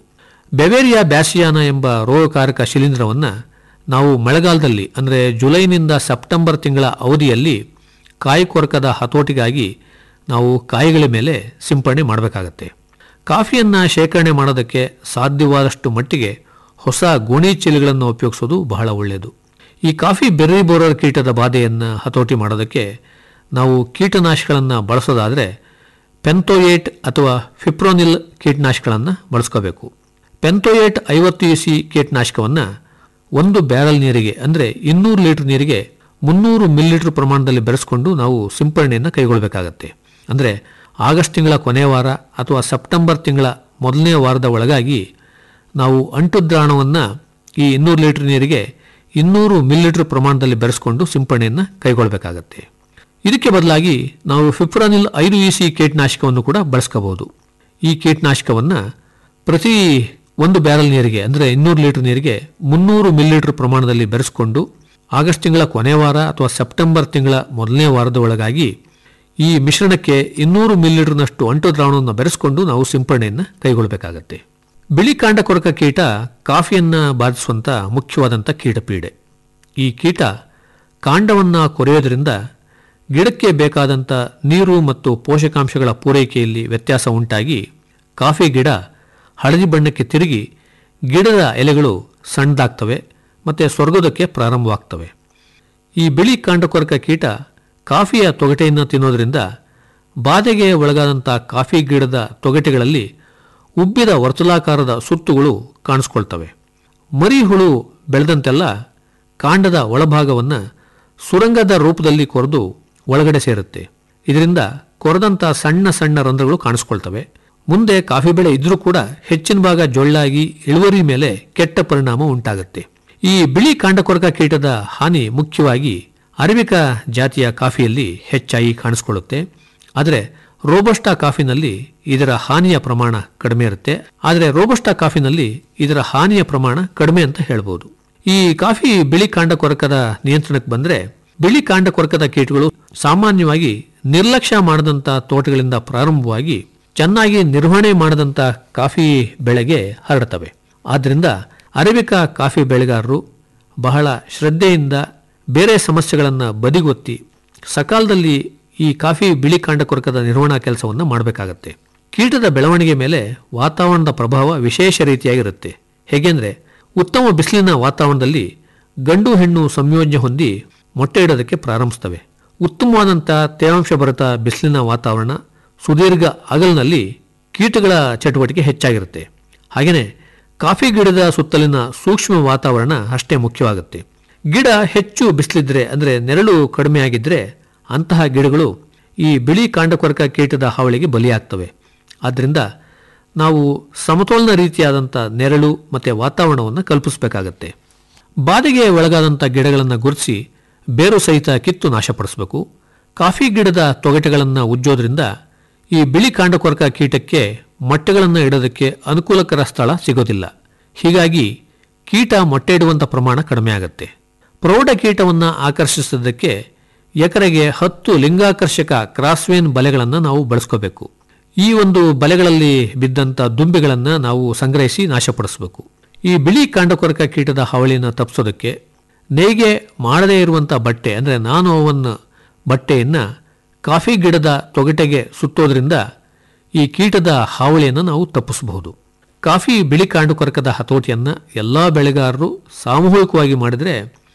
ಬೆವೇರಿಯಾ ಬ್ಯಾಸಿಯಾನ ಎಂಬ ರೋಗಕಾರಕ ಶಿಲೀಂಧ್ರವನ್ನು ನಾವು ಮಳೆಗಾಲದಲ್ಲಿ ಅಂದರೆ ಜುಲೈನಿಂದ ಸೆಪ್ಟೆಂಬರ್ ತಿಂಗಳ ಅವಧಿಯಲ್ಲಿ ಕಾಯಿ ಕೊರಕದ ಹತೋಟಿಗಾಗಿ ನಾವು ಕಾಯಿಗಳ ಮೇಲೆ ಸಿಂಪಡಣೆ ಮಾಡಬೇಕಾಗತ್ತೆ ಕಾಫಿಯನ್ನು ಶೇಖರಣೆ ಮಾಡೋದಕ್ಕೆ ಸಾಧ್ಯವಾದಷ್ಟು ಮಟ್ಟಿಗೆ ಹೊಸ ಗೋಣಿ ಚೀಲಗಳನ್ನು ಉಪಯೋಗಿಸೋದು ಬಹಳ ಒಳ್ಳೆಯದು ಈ ಕಾಫಿ ಬೆರ್ರಿ ಬೋರರ್ ಕೀಟದ ಬಾಧೆಯನ್ನು ಹತೋಟಿ ಮಾಡೋದಕ್ಕೆ ನಾವು ಕೀಟನಾಶಕಗಳನ್ನು ಬಳಸೋದಾದರೆ ಪೆಂತೋಯೇಟ್ ಅಥವಾ ಫಿಪ್ರೋನಿಲ್ ಕೀಟನಾಶಕಗಳನ್ನು ಬಳಸ್ಕೋಬೇಕು ಪೆಂತೋಯೇಟ್ ಐವತ್ತು ಇ ಸಿ ಕೀಟನಾಶಕವನ್ನು ಒಂದು ಬ್ಯಾರಲ್ ನೀರಿಗೆ ಅಂದರೆ ಇನ್ನೂರು ಲೀಟರ್ ನೀರಿಗೆ ಮುನ್ನೂರು ಮಿಲಿಲೀಟರ್ ಪ್ರಮಾಣದಲ್ಲಿ ಬೆರೆಸ್ಕೊಂಡು ನಾವು ಸಿಂಪರಣೆಯನ್ನು ಕೈಗೊಳ್ಳಬೇಕಾಗತ್ತೆ ಅಂದರೆ ಆಗಸ್ಟ್ ತಿಂಗಳ ಕೊನೆಯ ವಾರ ಅಥವಾ ಸೆಪ್ಟೆಂಬರ್ ತಿಂಗಳ ಮೊದಲನೇ ವಾರದ ಒಳಗಾಗಿ ನಾವು ಅಂಟು ದ್ರಾವಣವನ್ನು ಈ ಇನ್ನೂರು ಲೀಟರ್ ನೀರಿಗೆ ಇನ್ನೂರು ಮಿಲಿಲೀಟರ್ ಪ್ರಮಾಣದಲ್ಲಿ ಬೆರೆಸ್ಕೊಂಡು ಸಿಂಪರಣೆಯನ್ನು ಕೈಗೊಳ್ಳಬೇಕಾಗತ್ತೆ ಇದಕ್ಕೆ ಬದಲಾಗಿ ನಾವು ಫಿಪ್ರಾನಿಲ್ ಐದು ಇ ಸಿ ಕೀಟನಾಶಕವನ್ನು ಕೂಡ ಬಳಸ್ಕೋಬಹುದು ಈ ಕೀಟನಾಶಕವನ್ನು ಪ್ರತಿ ಒಂದು ಬ್ಯಾರಲ್ ನೀರಿಗೆ ಅಂದರೆ ಇನ್ನೂರು ಲೀಟರ್ ನೀರಿಗೆ ಮುನ್ನೂರು ಮಿಲಿಲೀಟರ್ ಪ್ರಮಾಣದಲ್ಲಿ ಬೆರೆಸ್ಕೊಂಡು ಆಗಸ್ಟ್ ತಿಂಗಳ ಕೊನೆಯ ವಾರ ಅಥವಾ ಸೆಪ್ಟೆಂಬರ್ ತಿಂಗಳ ಮೊದಲನೇ ವಾರದ ಒಳಗಾಗಿ ಈ ಮಿಶ್ರಣಕ್ಕೆ ಇನ್ನೂರು ಮಿಲಿಲೀಟರ್ನಷ್ಟು ಅಂಟು ದ್ರಾವಣವನ್ನು ಬೆರೆಸ್ಕೊಂಡು ನಾವು ಸಿಂಪರಣೆಯನ್ನು ಕೈಗೊಳ್ಳಬೇಕಾಗತ್ತೆ ಬಿಳಿ ಕಾಂಡ ಕೊರಕ ಕೀಟ ಕಾಫಿಯನ್ನು ಬಾಧಿಸುವಂಥ ಮುಖ್ಯವಾದಂಥ ಕೀಟಪೀಡೆ ಈ ಕೀಟ ಕಾಂಡವನ್ನು ಕೊರೆಯೋದ್ರಿಂದ ಗಿಡಕ್ಕೆ ಬೇಕಾದಂಥ ನೀರು ಮತ್ತು ಪೋಷಕಾಂಶಗಳ ಪೂರೈಕೆಯಲ್ಲಿ ವ್ಯತ್ಯಾಸ ಉಂಟಾಗಿ ಕಾಫಿ ಗಿಡ ಹಳದಿ ಬಣ್ಣಕ್ಕೆ ತಿರುಗಿ ಗಿಡದ ಎಲೆಗಳು ಸಣ್ಣದಾಗ್ತವೆ ಮತ್ತು ಸ್ವರ್ಗೋದಕ್ಕೆ ಪ್ರಾರಂಭವಾಗ್ತವೆ ಈ ಬಿಳಿ ಕಾಂಡಕೊರಕ ಕೀಟ ಕಾಫಿಯ ತೊಗಟೆಯನ್ನು ತಿನ್ನೋದ್ರಿಂದ ಬಾಧೆಗೆ ಒಳಗಾದಂಥ ಕಾಫಿ ಗಿಡದ ತೊಗಟೆಗಳಲ್ಲಿ ಉಬ್ಬಿದ ವರ್ತುಲಾಕಾರದ ಸುತ್ತುಗಳು ಕಾಣಿಸ್ಕೊಳ್ತವೆ ಮರಿ ಹುಳು ಬೆಳೆದಂತೆಲ್ಲ ಕಾಂಡದ ಒಳಭಾಗವನ್ನು ಸುರಂಗದ ರೂಪದಲ್ಲಿ ಕೊರೆದು ಒಳಗಡೆ ಸೇರುತ್ತೆ ಇದರಿಂದ ಕೊರೆದಂಥ ಸಣ್ಣ ಸಣ್ಣ ರಂಧ್ರಗಳು ಕಾಣಿಸ್ಕೊಳ್ತವೆ ಮುಂದೆ ಕಾಫಿ ಬೆಳೆ ಇದ್ರೂ ಕೂಡ ಹೆಚ್ಚಿನ ಭಾಗ ಜೊಳ್ಳಾಗಿ ಇಳುವರಿ ಮೇಲೆ ಕೆಟ್ಟ ಪರಿಣಾಮ ಉಂಟಾಗುತ್ತೆ ಈ ಬಿಳಿ ಕಾಂಡಕೊರಕ ಕೀಟದ ಹಾನಿ ಮುಖ್ಯವಾಗಿ ಅರೇಬಿಕಾ ಜಾತಿಯ ಕಾಫಿಯಲ್ಲಿ ಹೆಚ್ಚಾಗಿ ಕಾಣಿಸ್ಕೊಳ್ಳುತ್ತೆ ಆದರೆ ರೋಬಸ್ಟಾ ಕಾಫಿನಲ್ಲಿ ಇದರ ಹಾನಿಯ ಪ್ರಮಾಣ ಕಡಿಮೆ ಇರುತ್ತೆ ಆದರೆ ರೋಬಸ್ಟಾ ಕಾಫಿನಲ್ಲಿ ಇದರ ಹಾನಿಯ ಪ್ರಮಾಣ ಕಡಿಮೆ ಅಂತ ಹೇಳ್ಬೋದು ಈ ಕಾಫಿ ಬಿಳಿ ಕಾಂಡ ಕೊರಕದ ನಿಯಂತ್ರಣಕ್ಕೆ ಬಂದರೆ ಬಿಳಿ ಕಾಂಡ ಕೊರಕದ ಕೀಟಗಳು ಸಾಮಾನ್ಯವಾಗಿ ನಿರ್ಲಕ್ಷ್ಯ ಮಾಡದಂಥ ತೋಟಗಳಿಂದ ಪ್ರಾರಂಭವಾಗಿ ಚೆನ್ನಾಗಿ ನಿರ್ವಹಣೆ ಮಾಡದಂಥ ಕಾಫಿ ಬೆಳೆಗೆ ಹರಡ್ತವೆ ಆದ್ದರಿಂದ ಅರೇಬಿಕಾ ಕಾಫಿ ಬೆಳೆಗಾರರು ಬಹಳ ಶ್ರದ್ಧೆಯಿಂದ ಬೇರೆ ಸಮಸ್ಯೆಗಳನ್ನು ಬದಿಗೊತ್ತಿ ಸಕಾಲದಲ್ಲಿ ಈ ಕಾಫಿ ಬಿಳಿ ಕಾಂಡ ಕೊರಕದ ನಿರ್ವಹಣಾ ಕೆಲಸವನ್ನು ಮಾಡಬೇಕಾಗತ್ತೆ ಕೀಟದ ಬೆಳವಣಿಗೆ ಮೇಲೆ ವಾತಾವರಣದ ಪ್ರಭಾವ ವಿಶೇಷ ರೀತಿಯಾಗಿರುತ್ತೆ ಹೇಗೆಂದರೆ ಉತ್ತಮ ಬಿಸಿಲಿನ ವಾತಾವರಣದಲ್ಲಿ ಗಂಡು ಹೆಣ್ಣು ಸಂಯೋಜನೆ ಹೊಂದಿ ಮೊಟ್ಟೆ ಇಡೋದಕ್ಕೆ ಪ್ರಾರಂಭಿಸ್ತವೆ ಉತ್ತಮವಾದಂಥ ತೇವಾಂಶ ಭರಿತ ಬಿಸಿಲಿನ ವಾತಾವರಣ ಸುದೀರ್ಘ ಅಗಲಿನಲ್ಲಿ ಕೀಟಗಳ ಚಟುವಟಿಕೆ ಹೆಚ್ಚಾಗಿರುತ್ತೆ ಹಾಗೆಯೇ ಕಾಫಿ ಗಿಡದ ಸುತ್ತಲಿನ ಸೂಕ್ಷ್ಮ ವಾತಾವರಣ ಅಷ್ಟೇ ಮುಖ್ಯವಾಗುತ್ತೆ ಗಿಡ ಹೆಚ್ಚು ಬಿಸಿಲಿದ್ರೆ ಅಂದರೆ ನೆರಳು ಕಡಿಮೆ ಆಗಿದ್ದರೆ ಅಂತಹ ಗಿಡಗಳು ಈ ಬಿಳಿ ಕಾಂಡಕೊರಕ ಕೀಟದ ಹಾವಳಿಗೆ ಬಲಿಯಾಗ್ತವೆ ಆದ್ದರಿಂದ ನಾವು ಸಮತೋಲನ ರೀತಿಯಾದಂಥ ನೆರಳು ಮತ್ತು ವಾತಾವರಣವನ್ನು ಕಲ್ಪಿಸಬೇಕಾಗತ್ತೆ ಬಾಧೆಗೆ ಒಳಗಾದಂಥ ಗಿಡಗಳನ್ನು ಗುರುತಿಸಿ ಬೇರು ಸಹಿತ ಕಿತ್ತು ನಾಶಪಡಿಸಬೇಕು ಕಾಫಿ ಗಿಡದ ತೊಗಟೆಗಳನ್ನು ಉಜ್ಜೋದ್ರಿಂದ ಈ ಬಿಳಿ ಕಾಂಡಕೊರಕ ಕೀಟಕ್ಕೆ ಮೊಟ್ಟೆಗಳನ್ನು ಇಡೋದಕ್ಕೆ ಅನುಕೂಲಕರ ಸ್ಥಳ ಸಿಗೋದಿಲ್ಲ ಹೀಗಾಗಿ ಕೀಟ ಮೊಟ್ಟೆ ಇಡುವಂಥ ಪ್ರಮಾಣ ಕಡಿಮೆ ಆಗುತ್ತೆ ಪ್ರೌಢ ಕೀಟವನ್ನು ಆಕರ್ಷಿಸೋದಕ್ಕೆ ಎಕರೆಗೆ ಹತ್ತು ಲಿಂಗಾಕರ್ಷಕ ಕ್ರಾಸ್ವೇನ್ ಬಲೆಗಳನ್ನು ನಾವು ಬಳಸ್ಕೋಬೇಕು ಈ ಒಂದು ಬಲೆಗಳಲ್ಲಿ ಬಿದ್ದಂಥ ದುಂಬಿಗಳನ್ನು ನಾವು ಸಂಗ್ರಹಿಸಿ ನಾಶಪಡಿಸಬೇಕು ಈ ಬಿಳಿ ಕಾಂಡಕೊರಕ ಕೀಟದ ಹಾವಳಿಯನ್ನು ತಪ್ಪಿಸೋದಕ್ಕೆ ನೇಯ್ಗೆ ಮಾಡದೇ ಇರುವಂಥ ಬಟ್ಟೆ ಅಂದರೆ ನಾನು ಅವನ್ನ ಬಟ್ಟೆಯನ್ನು ಕಾಫಿ ಗಿಡದ ತೊಗಟೆಗೆ ಸುತ್ತೋದ್ರಿಂದ ಈ ಕೀಟದ ಹಾವಳಿಯನ್ನು ನಾವು ತಪ್ಪಿಸಬಹುದು ಕಾಫಿ ಬಿಳಿ ಕಾಂಡಕೊರಕದ ಹತೋಟಿಯನ್ನು ಎಲ್ಲ ಬೆಳೆಗಾರರು ಸಾಮೂಹಿಕವಾಗಿ ಮಾಡಿದರೆ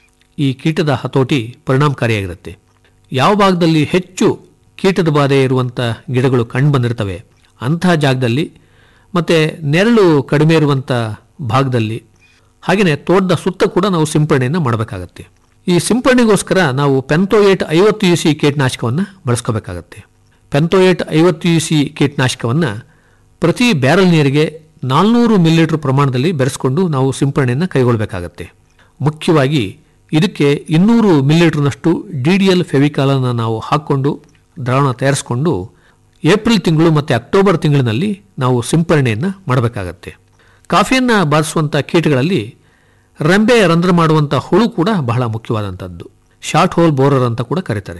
ಈ ಕೀಟದ ಹತೋಟಿ ಪರಿಣಾಮಕಾರಿಯಾಗಿರುತ್ತೆ ಯಾವ ಭಾಗದಲ್ಲಿ ಹೆಚ್ಚು ಕೀಟದ ಬಾಧೆ ಇರುವಂಥ ಗಿಡಗಳು ಕಂಡು ಬಂದಿರ್ತವೆ ಅಂತಹ ಜಾಗದಲ್ಲಿ ಮತ್ತು ನೆರಳು ಕಡಿಮೆ ಇರುವಂಥ ಭಾಗದಲ್ಲಿ ಹಾಗೆಯೇ ತೋಟದ ಸುತ್ತ ಕೂಡ ನಾವು ಸಿಂಪರಣೆಯನ್ನು ಮಾಡಬೇಕಾಗತ್ತೆ ಈ ಸಿಂಪರಣೆಗೋಸ್ಕರ ನಾವು ಪೆಂತೋಯೇಟ್ ಐವತ್ತು ಯು ಸಿ ಕೀಟನಾಶಕವನ್ನು ಬಳಸ್ಕೋಬೇಕಾಗತ್ತೆ ಪೆಂತೋಯೇಟ್ ಐವತ್ತು ಯು ಸಿ ಕೀಟನಾಶಕವನ್ನು ಪ್ರತಿ ಬ್ಯಾರಲ್ ನೀರಿಗೆ ನಾಲ್ನೂರು ಮಿಲಿಲೀಟರ್ ಪ್ರಮಾಣದಲ್ಲಿ ಬೆರೆಸ್ಕೊಂಡು ನಾವು ಸಿಂಪರಣೆಯನ್ನು ಕೈಗೊಳ್ಳಬೇಕಾಗತ್ತೆ ಮುಖ್ಯವಾಗಿ ಇದಕ್ಕೆ ಇನ್ನೂರು ಮಿಲಿಲೀಟರ್ನಷ್ಟು ಡಿ ಡಿ ಎಲ್ ಫೆವಿಕಾಲನ್ನು ನಾವು ಹಾಕ್ಕೊಂಡು ದ್ರಾವಣ ತಯಾರಿಸಿಕೊಂಡು ಏಪ್ರಿಲ್ ತಿಂಗಳು ಮತ್ತು ಅಕ್ಟೋಬರ್ ತಿಂಗಳಿನಲ್ಲಿ ನಾವು ಸಿಂಪರಣೆಯನ್ನು ಮಾಡಬೇಕಾಗತ್ತೆ ಕಾಫಿಯನ್ನು ಬಾಧಿಸುವಂಥ ಕೀಟಗಳಲ್ಲಿ ರೆಂಬೆ ರಂಧ್ರ ಮಾಡುವಂಥ ಹುಳು ಕೂಡ ಬಹಳ ಮುಖ್ಯವಾದಂಥದ್ದು ಶಾರ್ಟ್ ಹೋಲ್ ಬೋರರ್ ಅಂತ ಕೂಡ ಕರೀತಾರೆ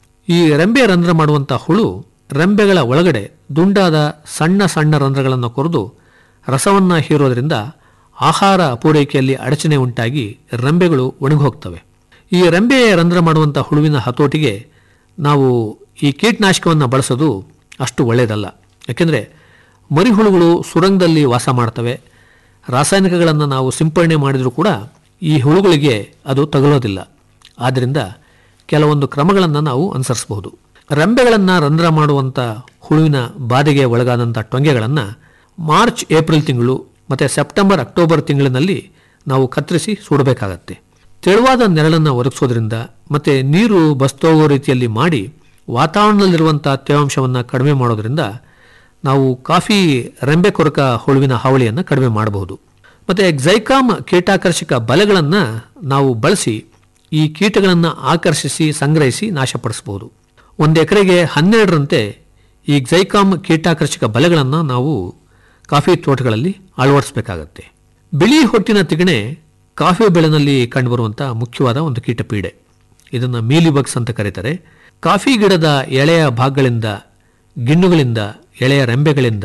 ಈ ರೆಂಬೆ ರಂಧ್ರ ಮಾಡುವಂಥ ಹುಳು ರೆಂಬೆಗಳ ಒಳಗಡೆ ದುಂಡಾದ ಸಣ್ಣ ಸಣ್ಣ ರಂಧ್ರಗಳನ್ನು ಕೊರೆದು ರಸವನ್ನು ಹೀರೋದ್ರಿಂದ ಆಹಾರ ಪೂರೈಕೆಯಲ್ಲಿ ಅಡಚಣೆ ಉಂಟಾಗಿ ರೆಂಬೆಗಳು ಒಣಗಿಹೋಗ್ತವೆ ಈ ರೆಂಬೆ ರಂಧ್ರ ಮಾಡುವಂಥ ಹುಳುವಿನ ಹತೋಟಿಗೆ ನಾವು ಈ ಕೀಟನಾಶಕವನ್ನು ಬಳಸೋದು ಅಷ್ಟು ಒಳ್ಳೆಯದಲ್ಲ ಯಾಕೆಂದರೆ ಮರಿಹುಳುಗಳು ಸುರಂಗದಲ್ಲಿ ವಾಸ ಮಾಡ್ತವೆ ರಾಸಾಯನಿಕಗಳನ್ನು ನಾವು ಸಿಂಪಡಣೆ ಮಾಡಿದರೂ ಕೂಡ ಈ ಹುಳುಗಳಿಗೆ ಅದು ತಗುಲೋದಿಲ್ಲ ಆದ್ದರಿಂದ ಕೆಲವೊಂದು ಕ್ರಮಗಳನ್ನು ನಾವು ಅನುಸರಿಸಬಹುದು ರೆಂಬೆಗಳನ್ನು ರಂಧ್ರ ಮಾಡುವಂಥ ಹುಳುವಿನ ಬಾಧೆಗೆ ಒಳಗಾದಂಥ ಟೊಂಗೆಗಳನ್ನು ಮಾರ್ಚ್ ಏಪ್ರಿಲ್ ತಿಂಗಳು ಮತ್ತು ಸೆಪ್ಟೆಂಬರ್ ಅಕ್ಟೋಬರ್ ತಿಂಗಳಿನಲ್ಲಿ ನಾವು ಕತ್ತರಿಸಿ ಸುಡಬೇಕಾಗತ್ತೆ ತೆಳುವಾದ ನೆರಳನ್ನು ಒದಗಿಸೋದ್ರಿಂದ ಮತ್ತು ನೀರು ಬಸ್ತೋಗೋ ರೀತಿಯಲ್ಲಿ ಮಾಡಿ ವಾತಾವರಣದಲ್ಲಿರುವಂಥ ತೇವಾಂಶವನ್ನು ಕಡಿಮೆ ಮಾಡೋದ್ರಿಂದ ನಾವು ಕಾಫಿ ರೆಂಬೆ ಕೊರಕ ಹುಳುವಿನ ಹಾವಳಿಯನ್ನು ಕಡಿಮೆ ಮಾಡಬಹುದು ಮತ್ತು ಎಕ್ಸೈಕಾಮ್ ಕೀಟಾಕರ್ಷಕ ಬಲೆಗಳನ್ನು ನಾವು ಬಳಸಿ ಈ ಕೀಟಗಳನ್ನು ಆಕರ್ಷಿಸಿ ಸಂಗ್ರಹಿಸಿ ನಾಶಪಡಿಸಬಹುದು ಒಂದು ಎಕರೆಗೆ ಹನ್ನೆರಡರಂತೆ ಈ ಎಕ್ಸೈಕಾಮ್ ಕೀಟಾಕರ್ಷಕ ಬಲೆಗಳನ್ನು ನಾವು ಕಾಫಿ ತೋಟಗಳಲ್ಲಿ ಅಳವಡಿಸಬೇಕಾಗತ್ತೆ ಬಿಳಿ ಹೊಟ್ಟಿನ ತಿಗಣೆ ಕಾಫಿ ಬೆಳೆನಲ್ಲಿ ಕಂಡುಬರುವಂಥ ಮುಖ್ಯವಾದ ಒಂದು ಕೀಟಪೀಡೆ ಇದನ್ನು ಮೀಲಿ ಬಗ್ಸ್ ಅಂತ ಕರೀತಾರೆ ಕಾಫಿ ಗಿಡದ ಎಳೆಯ ಭಾಗಗಳಿಂದ ಗಿಣ್ಣುಗಳಿಂದ ಎಳೆಯ ರೆಂಬೆಗಳಿಂದ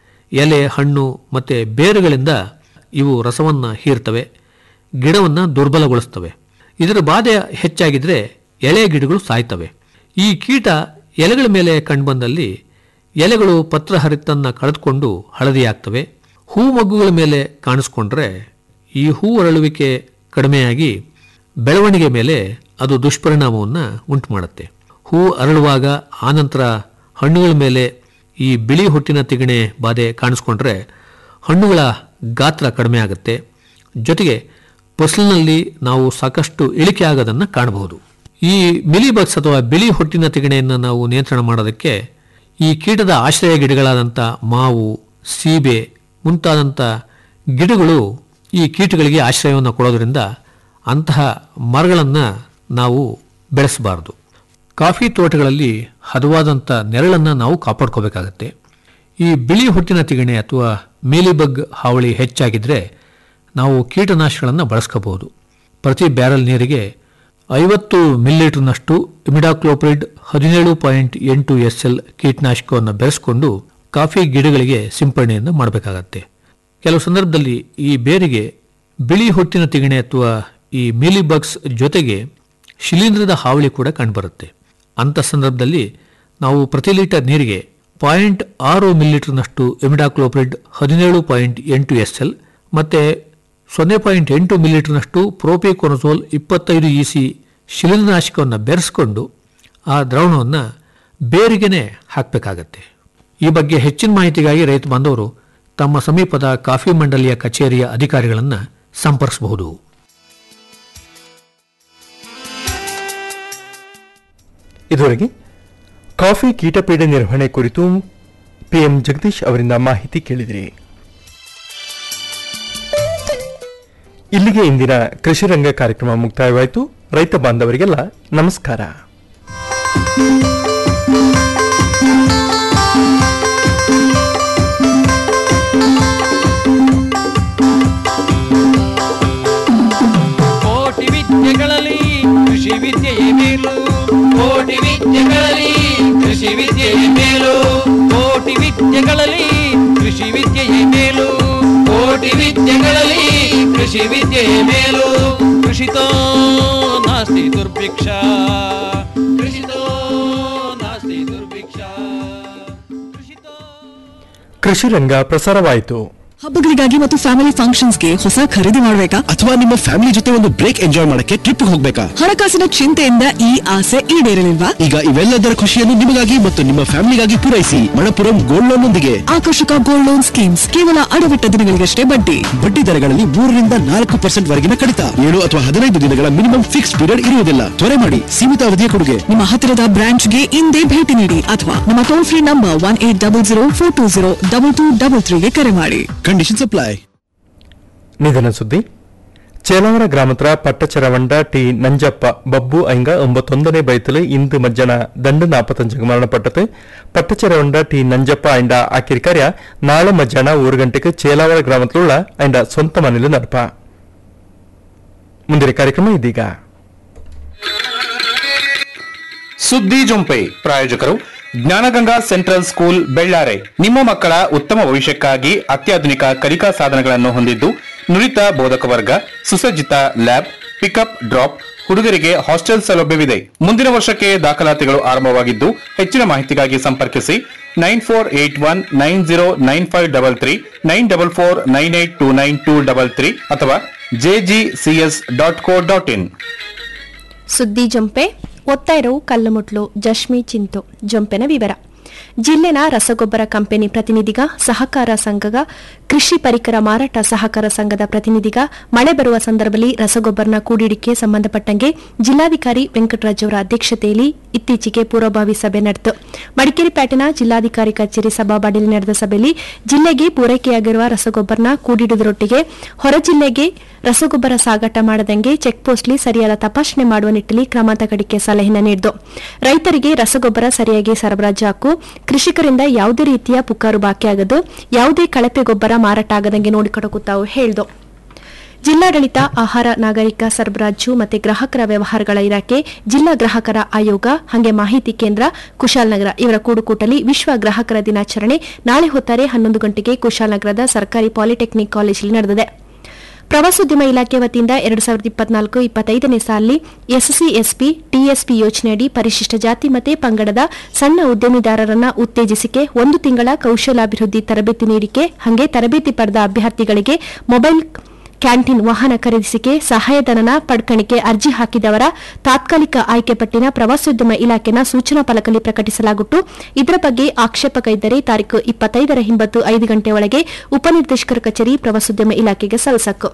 ಎಲೆ ಹಣ್ಣು ಮತ್ತು ಬೇರುಗಳಿಂದ ಇವು ರಸವನ್ನು ಹೀರ್ತವೆ ಗಿಡವನ್ನು ದುರ್ಬಲಗೊಳಿಸ್ತವೆ ಇದರ ಬಾಧೆ ಹೆಚ್ಚಾಗಿದ್ದರೆ ಎಳೆಯ ಗಿಡಗಳು ಸಾಯ್ತವೆ ಈ ಕೀಟ ಎಲೆಗಳ ಮೇಲೆ ಕಂಡುಬಂದಲ್ಲಿ ಎಲೆಗಳು ಪತ್ರಹರಿತನ್ನು ಕಳೆದುಕೊಂಡು ಹಳದಿಯಾಗ್ತವೆ ಹೂ ಮಗ್ಗುಗಳ ಮೇಲೆ ಕಾಣಿಸ್ಕೊಂಡ್ರೆ ಈ ಹೂ ಅರಳುವಿಕೆ ಕಡಿಮೆಯಾಗಿ ಬೆಳವಣಿಗೆ ಮೇಲೆ ಅದು ದುಷ್ಪರಿಣಾಮವನ್ನು ಉಂಟು ಮಾಡುತ್ತೆ ಹೂ ಅರಳುವಾಗ ಆನಂತರ ಹಣ್ಣುಗಳ ಮೇಲೆ ಈ ಬಿಳಿ ಹೊಟ್ಟಿನ ತಿಗಣೆ ಬಾಧೆ ಕಾಣಿಸ್ಕೊಂಡ್ರೆ ಹಣ್ಣುಗಳ ಗಾತ್ರ ಕಡಿಮೆ ಆಗುತ್ತೆ ಜೊತೆಗೆ ಫಸಲಿನಲ್ಲಿ ನಾವು ಸಾಕಷ್ಟು ಇಳಿಕೆ ಆಗೋದನ್ನು ಕಾಣಬಹುದು ಈ ಮಿಲಿಬಗ್ಸ್ ಅಥವಾ ಬಿಳಿ ಹೊಟ್ಟಿನ ತಿಗಣೆಯನ್ನು ನಾವು ನಿಯಂತ್ರಣ ಮಾಡೋದಕ್ಕೆ ಈ ಕೀಟದ ಆಶ್ರಯ ಗಿಡಗಳಾದಂಥ ಮಾವು ಸೀಬೆ ಮುಂತಾದಂಥ ಗಿಡಗಳು ಈ ಕೀಟಗಳಿಗೆ ಆಶ್ರಯವನ್ನು ಕೊಡೋದ್ರಿಂದ ಅಂತಹ ಮರಗಳನ್ನು ನಾವು ಬೆಳೆಸಬಾರದು ಕಾಫಿ ತೋಟಗಳಲ್ಲಿ ಹದವಾದಂಥ ನೆರಳನ್ನು ನಾವು ಕಾಪಾಡ್ಕೋಬೇಕಾಗತ್ತೆ ಈ ಬಿಳಿ ಹೊಟ್ಟಿನ ತಿಗಣೆ ಅಥವಾ ಮೇಲಿಬಗ್ ಹಾವಳಿ ಹೆಚ್ಚಾಗಿದ್ದರೆ ನಾವು ಕೀಟನಾಶಕಗಳನ್ನು ಬಳಸ್ಕೋಬಹುದು ಪ್ರತಿ ಬ್ಯಾರಲ್ ನೀರಿಗೆ ಐವತ್ತು ಮಿಲಿಲೀಟರ್ನಷ್ಟು ಇಮಿಡಾಕ್ಲೋಪ್ರಿಡ್ ಹದಿನೇಳು ಪಾಯಿಂಟ್ ಎಂಟು ಎಸ್ ಎಲ್ ಕೀಟನಾಶಕವನ್ನು ಬೆರೆಸ್ಕೊಂಡು ಕಾಫಿ ಗಿಡಗಳಿಗೆ ಸಿಂಪಡಣೆಯನ್ನು ಮಾಡಬೇಕಾಗತ್ತೆ ಕೆಲವು ಸಂದರ್ಭದಲ್ಲಿ ಈ ಬೇರಿಗೆ ಬಿಳಿ ಹೊಟ್ಟಿನ ತಿಗಣೆ ಅಥವಾ ಈ ಮೀಲಿಬಗ್ಸ್ ಜೊತೆಗೆ ಶಿಲೀಂಧ್ರದ ಹಾವಳಿ ಕೂಡ ಕಂಡುಬರುತ್ತೆ ಅಂಥ ಸಂದರ್ಭದಲ್ಲಿ ನಾವು ಪ್ರತಿ ಲೀಟರ್ ನೀರಿಗೆ ಪಾಯಿಂಟ್ ಆರು ಮಿಲಿಲೀಟರ್ನಷ್ಟು ಎಮಿಡಾಕ್ಲೋಪ್ರಿಡ್ ಹದಿನೇಳು ಪಾಯಿಂಟ್ ಎಂಟು ಎಸ್ ಎಲ್ ಮತ್ತು ಸೊನ್ನೆ ಪಾಯಿಂಟ್ ಎಂಟು ಮಿಲಿಲೀಟರ್ನಷ್ಟು ಪ್ರೋಪಿಕೊನಸೋಲ್ ಇಪ್ಪತ್ತೈದು ಇ ಸಿ ಶಿಲೀಂಧ್ರನಾಶಕವನ್ನು ಬೆರೆಸ್ಕೊಂಡು ಆ ದ್ರಾವಣವನ್ನು ಬೇರಿಗೆನೆ ಹಾಕಬೇಕಾಗತ್ತೆ ಈ ಬಗ್ಗೆ ಹೆಚ್ಚಿನ ಮಾಹಿತಿಗಾಗಿ ರೈತ ಬಾಂಧವರು ತಮ್ಮ ಸಮೀಪದ ಕಾಫಿ ಮಂಡಳಿಯ ಕಚೇರಿಯ ಅಧಿಕಾರಿಗಳನ್ನು ಸಂಪರ್ಕಿಸಬಹುದು ಇದುವರೆಗೆ ಕಾಫಿ ಕೀಟಪೀಡೆ ನಿರ್ವಹಣೆ ಕುರಿತು ಪಿಎಂ ಜಗದೀಶ್ ಅವರಿಂದ ಮಾಹಿತಿ ಕೇಳಿದಿರಿ ಇಲ್ಲಿಗೆ ಇಂದಿನ ಕೃಷಿ ರಂಗ ಕಾರ್ಯಕ್ರಮ ಮುಕ್ತಾಯವಾಯಿತು ರೈತ ಬಾಂಧವರಿಗೆಲ್ಲ ನಮಸ್ಕಾರ ಕೋಟಿ ವಿದ್ಯೆಗಳಲ್ಲಿ ಕೃಷಿ ವಿದ್ಯೆಯೇ ಮೇಲು ಕೋಟಿ ವಿದ್ಯೆಗಳಲ್ಲಿ ಕೃಷಿ ವಿದ್ಯೆಯೇ ಮೇಲು ಕೋಟಿ ವಿದ್ಯೆಗಳಲ್ಲಿ ಕೃಷಿ ವಿದ್ಯೆಯೇ ಮೇಲು ಕೋಟಿ ವಿದ್ಯೆಗಳಲ್ಲಿ ಕೃಷಿ ವಿದ್ಯೆಯೇ ಮೇಲು ಕೃಷಿತೋ ನಾಸ್ತಿ ದುರ್ಭಿಕ್ಷ ಕೃಷಿತೋ ನಾಸ್ತಿ ದುರ್ಭಿಕ್ಷ ಕೃಷಿತೋ ಕೃಷಿ ರಂಗ ಪ್ರಸಾರವಾಯಿತು ಹಬ್ಬಗಳಿಗಾಗಿ ಮತ್ತು ಫ್ಯಾಮಿಲಿ ಫಂಕ್ಷನ್ಸ್ಗೆ ಹೊಸ ಖರೀದಿ ಮಾಡಬೇಕಾ ಅಥವಾ ನಿಮ್ಮ ಫ್ಯಾಮಿಲಿ ಜೊತೆ ಒಂದು ಬ್ರೇಕ್ ಎಂಜಾಯ್ ಮಾಡಕ್ಕೆ ಟ್ರಿಪ್ ಹೋಗ್ಬೇಕಾ ಹಣಕಾಸಿನ ಚಿಂತೆಯಿಂದ ಈ ಆಸೆ ಈಡೇರಲಿಲ್ವಾ ಈಗ ಇವೆಲ್ಲದರ ಖುಷಿಯನ್ನು ನಿಮಗಾಗಿ ಮತ್ತು ನಿಮ್ಮ ಫ್ಯಾಮಿಲಿಗಾಗಿ ಪೂರೈಸಿ ಮಣಪುರಂ ಗೋಲ್ಡ್ ಲೋನ್ ನೊಂದಿಗೆ ಆಕರ್ಷಕ ಗೋಲ್ಡ್ ಲೋನ್ ಸ್ಕೀಮ್ಸ್ ಕೇವಲ ಅಡವಿಟ್ಟ ದಿನಗಳಿಗಷ್ಟೇ ಬಡ್ಡಿ ಬಡ್ಡಿ ದರಗಳಲ್ಲಿ ಮೂರರಿಂದ ನಾಲ್ಕು ಪರ್ಸೆಂಟ್ ವರೆಗಿನ ಕಡಿತ ಏಳು ಅಥವಾ ಹದಿನೈದು ದಿನಗಳ ಮಿನಿಮಮ್ ಫಿಕ್ಸ್ ಪೀರಿಯಡ್ ಇರುವುದಿಲ್ಲ ತ್ವರೆ ಮಾಡಿ ಸೀಮಿತ ಅವಧಿಯ ಕೊಡುಗೆ ನಿಮ್ಮ ಹತ್ತಿರದ ಬ್ರಾಂಚ್ಗೆ ಇಂದೇ ಭೇಟಿ ನೀಡಿ ಅಥವಾ ನಮ್ಮ toll free number one eight double zero four two zero double two double ತ್ರೀಗೆ ಕರೆ ಮಾಡಿ ಕಂಡೀಷನ್ ಅಪ್ಲೈ ನಿಧನ ಸುದ್ದಿ ಚೇಲಾವರ ಗ್ರಾಮತ್ರ ಪಟ್ಟಚರವಂಡ ಟಿ ನಂಜಪ್ಪ ಬಬ್ಬು ಐಂಗ ಒಂಬತ್ತೊಂದನೇ ಬೈತಲು ಇಂದು ಮಜ್ಜನ ದಂಡು ನಾಪತ್ತಂಜು ಮರಣಪಟ್ಟது ಪಟ್ಟಚರವಂಡ ಟಿ ನಂಜಪ್ಪ ಐಂಡ ಆಕಿರಿ ಕಾರ್ಯ ನಾಳೆ ಮಧ್ಯಾಹ್ನ ಮೂರು ಗಂಟೆಗೆ ಚೇಲಾವರ ಗ್ರಾಮത്തിലുള്ള ಐಂಡ ಸ್ವಂತ ಮನೆಯಲ್ಲಿ ನಡಪ ಮುಂದಿನ ಕಾರ್ಯಕ್ರಮ ಇದೀಗ ಸುದ್ದಿ ಜೊಂಪೆ ಪ್ರಾಯೋಜಕರು ಜ್ಞಾನಗಂಗಾ ಸೆಂಟ್ರಲ್ ಸ್ಕೂಲ್ ಬೆಳ್ಳಾರೆ ನಿಮ್ಮ ಮಕ್ಕಳ ಉತ್ತಮ ಭವಿಷ್ಯಕ್ಕಾಗಿ ಅತ್ಯಾಧುನಿಕ ಕಲಿಕಾ ಸಾಧನಗಳನ್ನು ಹೊಂದಿದ್ದು ನುರಿತ ಬೋಧಕ ವರ್ಗ ಸುಸಜ್ಜಿತ ಲ್ಯಾಬ್ ಪಿಕಪ್ ಡ್ರಾಪ್ ಹುಡುಗರಿಗೆ ಹಾಸ್ಟೆಲ್ ಸೌಲಭ್ಯವಿದೆ ಮುಂದಿನ ವರ್ಷಕ್ಕೆ ದಾಖಲಾತಿಗಳು ಆರಂಭವಾಗಿದ್ದು ಹೆಚ್ಚಿನ ಮಾಹಿತಿಗಾಗಿ ಸಂಪರ್ಕಿಸಿ nine four eight one nine zero nine five double three nine double four nine eight two nine two double three ಅಥವಾ JGCS dot co dot in ಸುದ್ದಿ ಜೊಂಪೆ ಓದ್ತಾ ಇರೋ ಕಲ್ಲುಮುಟ್ಲು ಜಶ್ಮಿ ಚಿಂತು ಜೊಂಪೆನ ವಿವರ ಜಿಲ್ಲೆನ ರಸಗೊಬ್ಬರ ಕಂಪನಿ ಪ್ರತಿನಿಧಿಗ ಸಹಕಾರ ಸಂಘಗ ಕೃಷಿ ಪರಿಕರ ಮಾರಾಟ ಸಹಕಾರ ಸಂಘದ ಪ್ರತಿನಿಧಿಗ ಮಳೆ ಬರುವ ಸಂದರ್ಭದಲ್ಲಿ ರಸಗೊಬ್ಬರನ ಕೂಡಿಡಿಕೆ ಸಂಬಂಧಪಟ್ಟಂಗೆ ಜಿಲ್ಲಾಧಿಕಾರಿ ವೆಂಕಟರಾಜ್ ಅವರ ಅಧ್ಯಕ್ಷತೆಯಲ್ಲಿ ಇತ್ತೀಚೆಗೆ ಪೂರ್ವಭಾವಿ ಸಭೆ ನಡೆಯಿತು ಮಡಿಕೇರಿ ಪ್ಯಾಟಿನ ಜಿಲ್ಲಾಧಿಕಾರಿ ಕಚೇರಿ ಸಭಾಬಾಡಿಯಲ್ಲಿ ನಡೆದ ಸಭೆಯಲ್ಲಿ ಜಿಲ್ಲೆಗೆ ಪೂರೈಕೆಯಾಗಿರುವ ರಸಗೊಬ್ಬರನ ಕೂಡಿಡುವುದರೊಟ್ಟಿಗೆ ಹೊರ ಜಿಲ್ಲೆಗೆ ರಸಗೊಬ್ಬರ ಸಾಗಾಟ ಮಾಡದಂಗೆ ಚೆಕ್ಪೋಸ್ಟ್ಲಿ ಸರಿಯಾದ ತಪಾಸಣೆ ಮಾಡುವ ನಿಟ್ಟಿನಲ್ಲಿ ಕ್ರಮ ತಗಡಿಕೆ ಸಲಹೆನ ನೀಡಿತು ರೈತರಿಗೆ ರಸಗೊಬ್ಬರ ಸರಿಯಾಗಿ ಸರಬರಾಜು ಹಾಕು ಕೃಷಿಕರಿಂದ ಯಾವುದೇ ರೀತಿಯ ಪುಕಾರು ಬಾಕಿಯಾಗದು ಯಾವುದೇ ಕಳಪೆ ಗೊಬ್ಬರ ಮಾರಾಟ ಆಗದಂಗೆ ನೋಡಿಕೊಡಕು ತಾವು ಹೇಳ್ದು ಜಿಲ್ಲಾಡಳಿತ ಆಹಾರ ನಾಗರಿಕ ಸರಬರಾಜು ಮತ್ತು ಗ್ರಾಹಕರ ವ್ಯವಹಾರಗಳ ಇಲಾಖೆ ಜಿಲ್ಲಾ ಗ್ರಾಹಕರ ಆಯೋಗ ಹಾಗೆ ಮಾಹಿತಿ ಕೇಂದ್ರ ಕುಶಾಲನಗರ ಇವರ ಕೂಡುಕೂಟಲಿ ವಿಶ್ವ ಗ್ರಾಹಕರ ದಿನಾಚರಣೆ ನಾಳೆ ಹೊತ್ತಾರೆ ಹನ್ನೊಂದು ಗಂಟೆಗೆ ಕುಶಾಲನಗರದ ಸರ್ಕಾರಿ ಪಾಲಿಟೆಕ್ನಿಕ್ ಕಾಲೇಜಲ್ಲಿ ನಡೆದಿದೆ ಪ್ರವಾಸೋದ್ಯಮ ಇಲಾಖೆ ವತಿಯಿಂದ ಎರಡು ಸಾವಿರದ ಇಪ್ಪತ್ನಾಲ್ಕು ಇಪ್ಪತ್ತೈದನೇ ಸಾಲಿನಲ್ಲಿ ಎಸ್ಸಿ ಎಸ್ಪಿ ಟಿಎಸ್ಪಿ ಯೋಜನೆಯಡಿ ಪರಿಶಿಷ್ಟ ಜಾತಿ ಮತ್ತು ಪಂಗಡದ ಸಣ್ಣ ಉದ್ಯಮಿದಾರರನ್ನ ಉತ್ತೇಜಿಸಿಕೆ ಒಂದು ತಿಂಗಳ ಕೌಶಲಾಭಿವೃದ್ಧಿ ತರಬೇತಿ ನೀಡಿಕೆ ಹಾಗೆ ತರಬೇತಿ ಪಡೆದ ಅಭ್ಯರ್ಥಿಗಳಿಗೆ ಮೊಬೈಲ್ ಕ್ಯಾಂಟೀನ್ ವಾಹನ ಖರೀದಿಸಿಕೆ ಸಹಾಯಧನನ ಪಡ್ಕಣಿಕೆ ಅರ್ಜಿ ಹಾಕಿದವರ ತಾತ್ಕಾಲಿಕ ಆಯ್ಕೆ ಪಟ್ಟಿನ ಪ್ರವಾಸೋದ್ಯಮ ಇಲಾಖೆನ ಸೂಚನಾ ಫಲಕದಲ್ಲಿ ಪ್ರಕಟಿಸಲಾಗುಟ್ಟು ಇದರ ಬಗ್ಗೆ ಆಕ್ಷೇಪಕ ಇದ್ದರೆ ತಾರೀಕು ಇಪ್ಪತ್ತೈದರ ಹಿಂಬತ್ತು ಐದು ಗಂಟೆ ಒಳಗೆ ಉಪನಿರ್ದೇಶಕರ ಕಚೇರಿ ಪ್ರವಾಸೋದ್ಯಮ ಇಲಾಖೆಗೆ ಸಲ್ಲಿಸಕು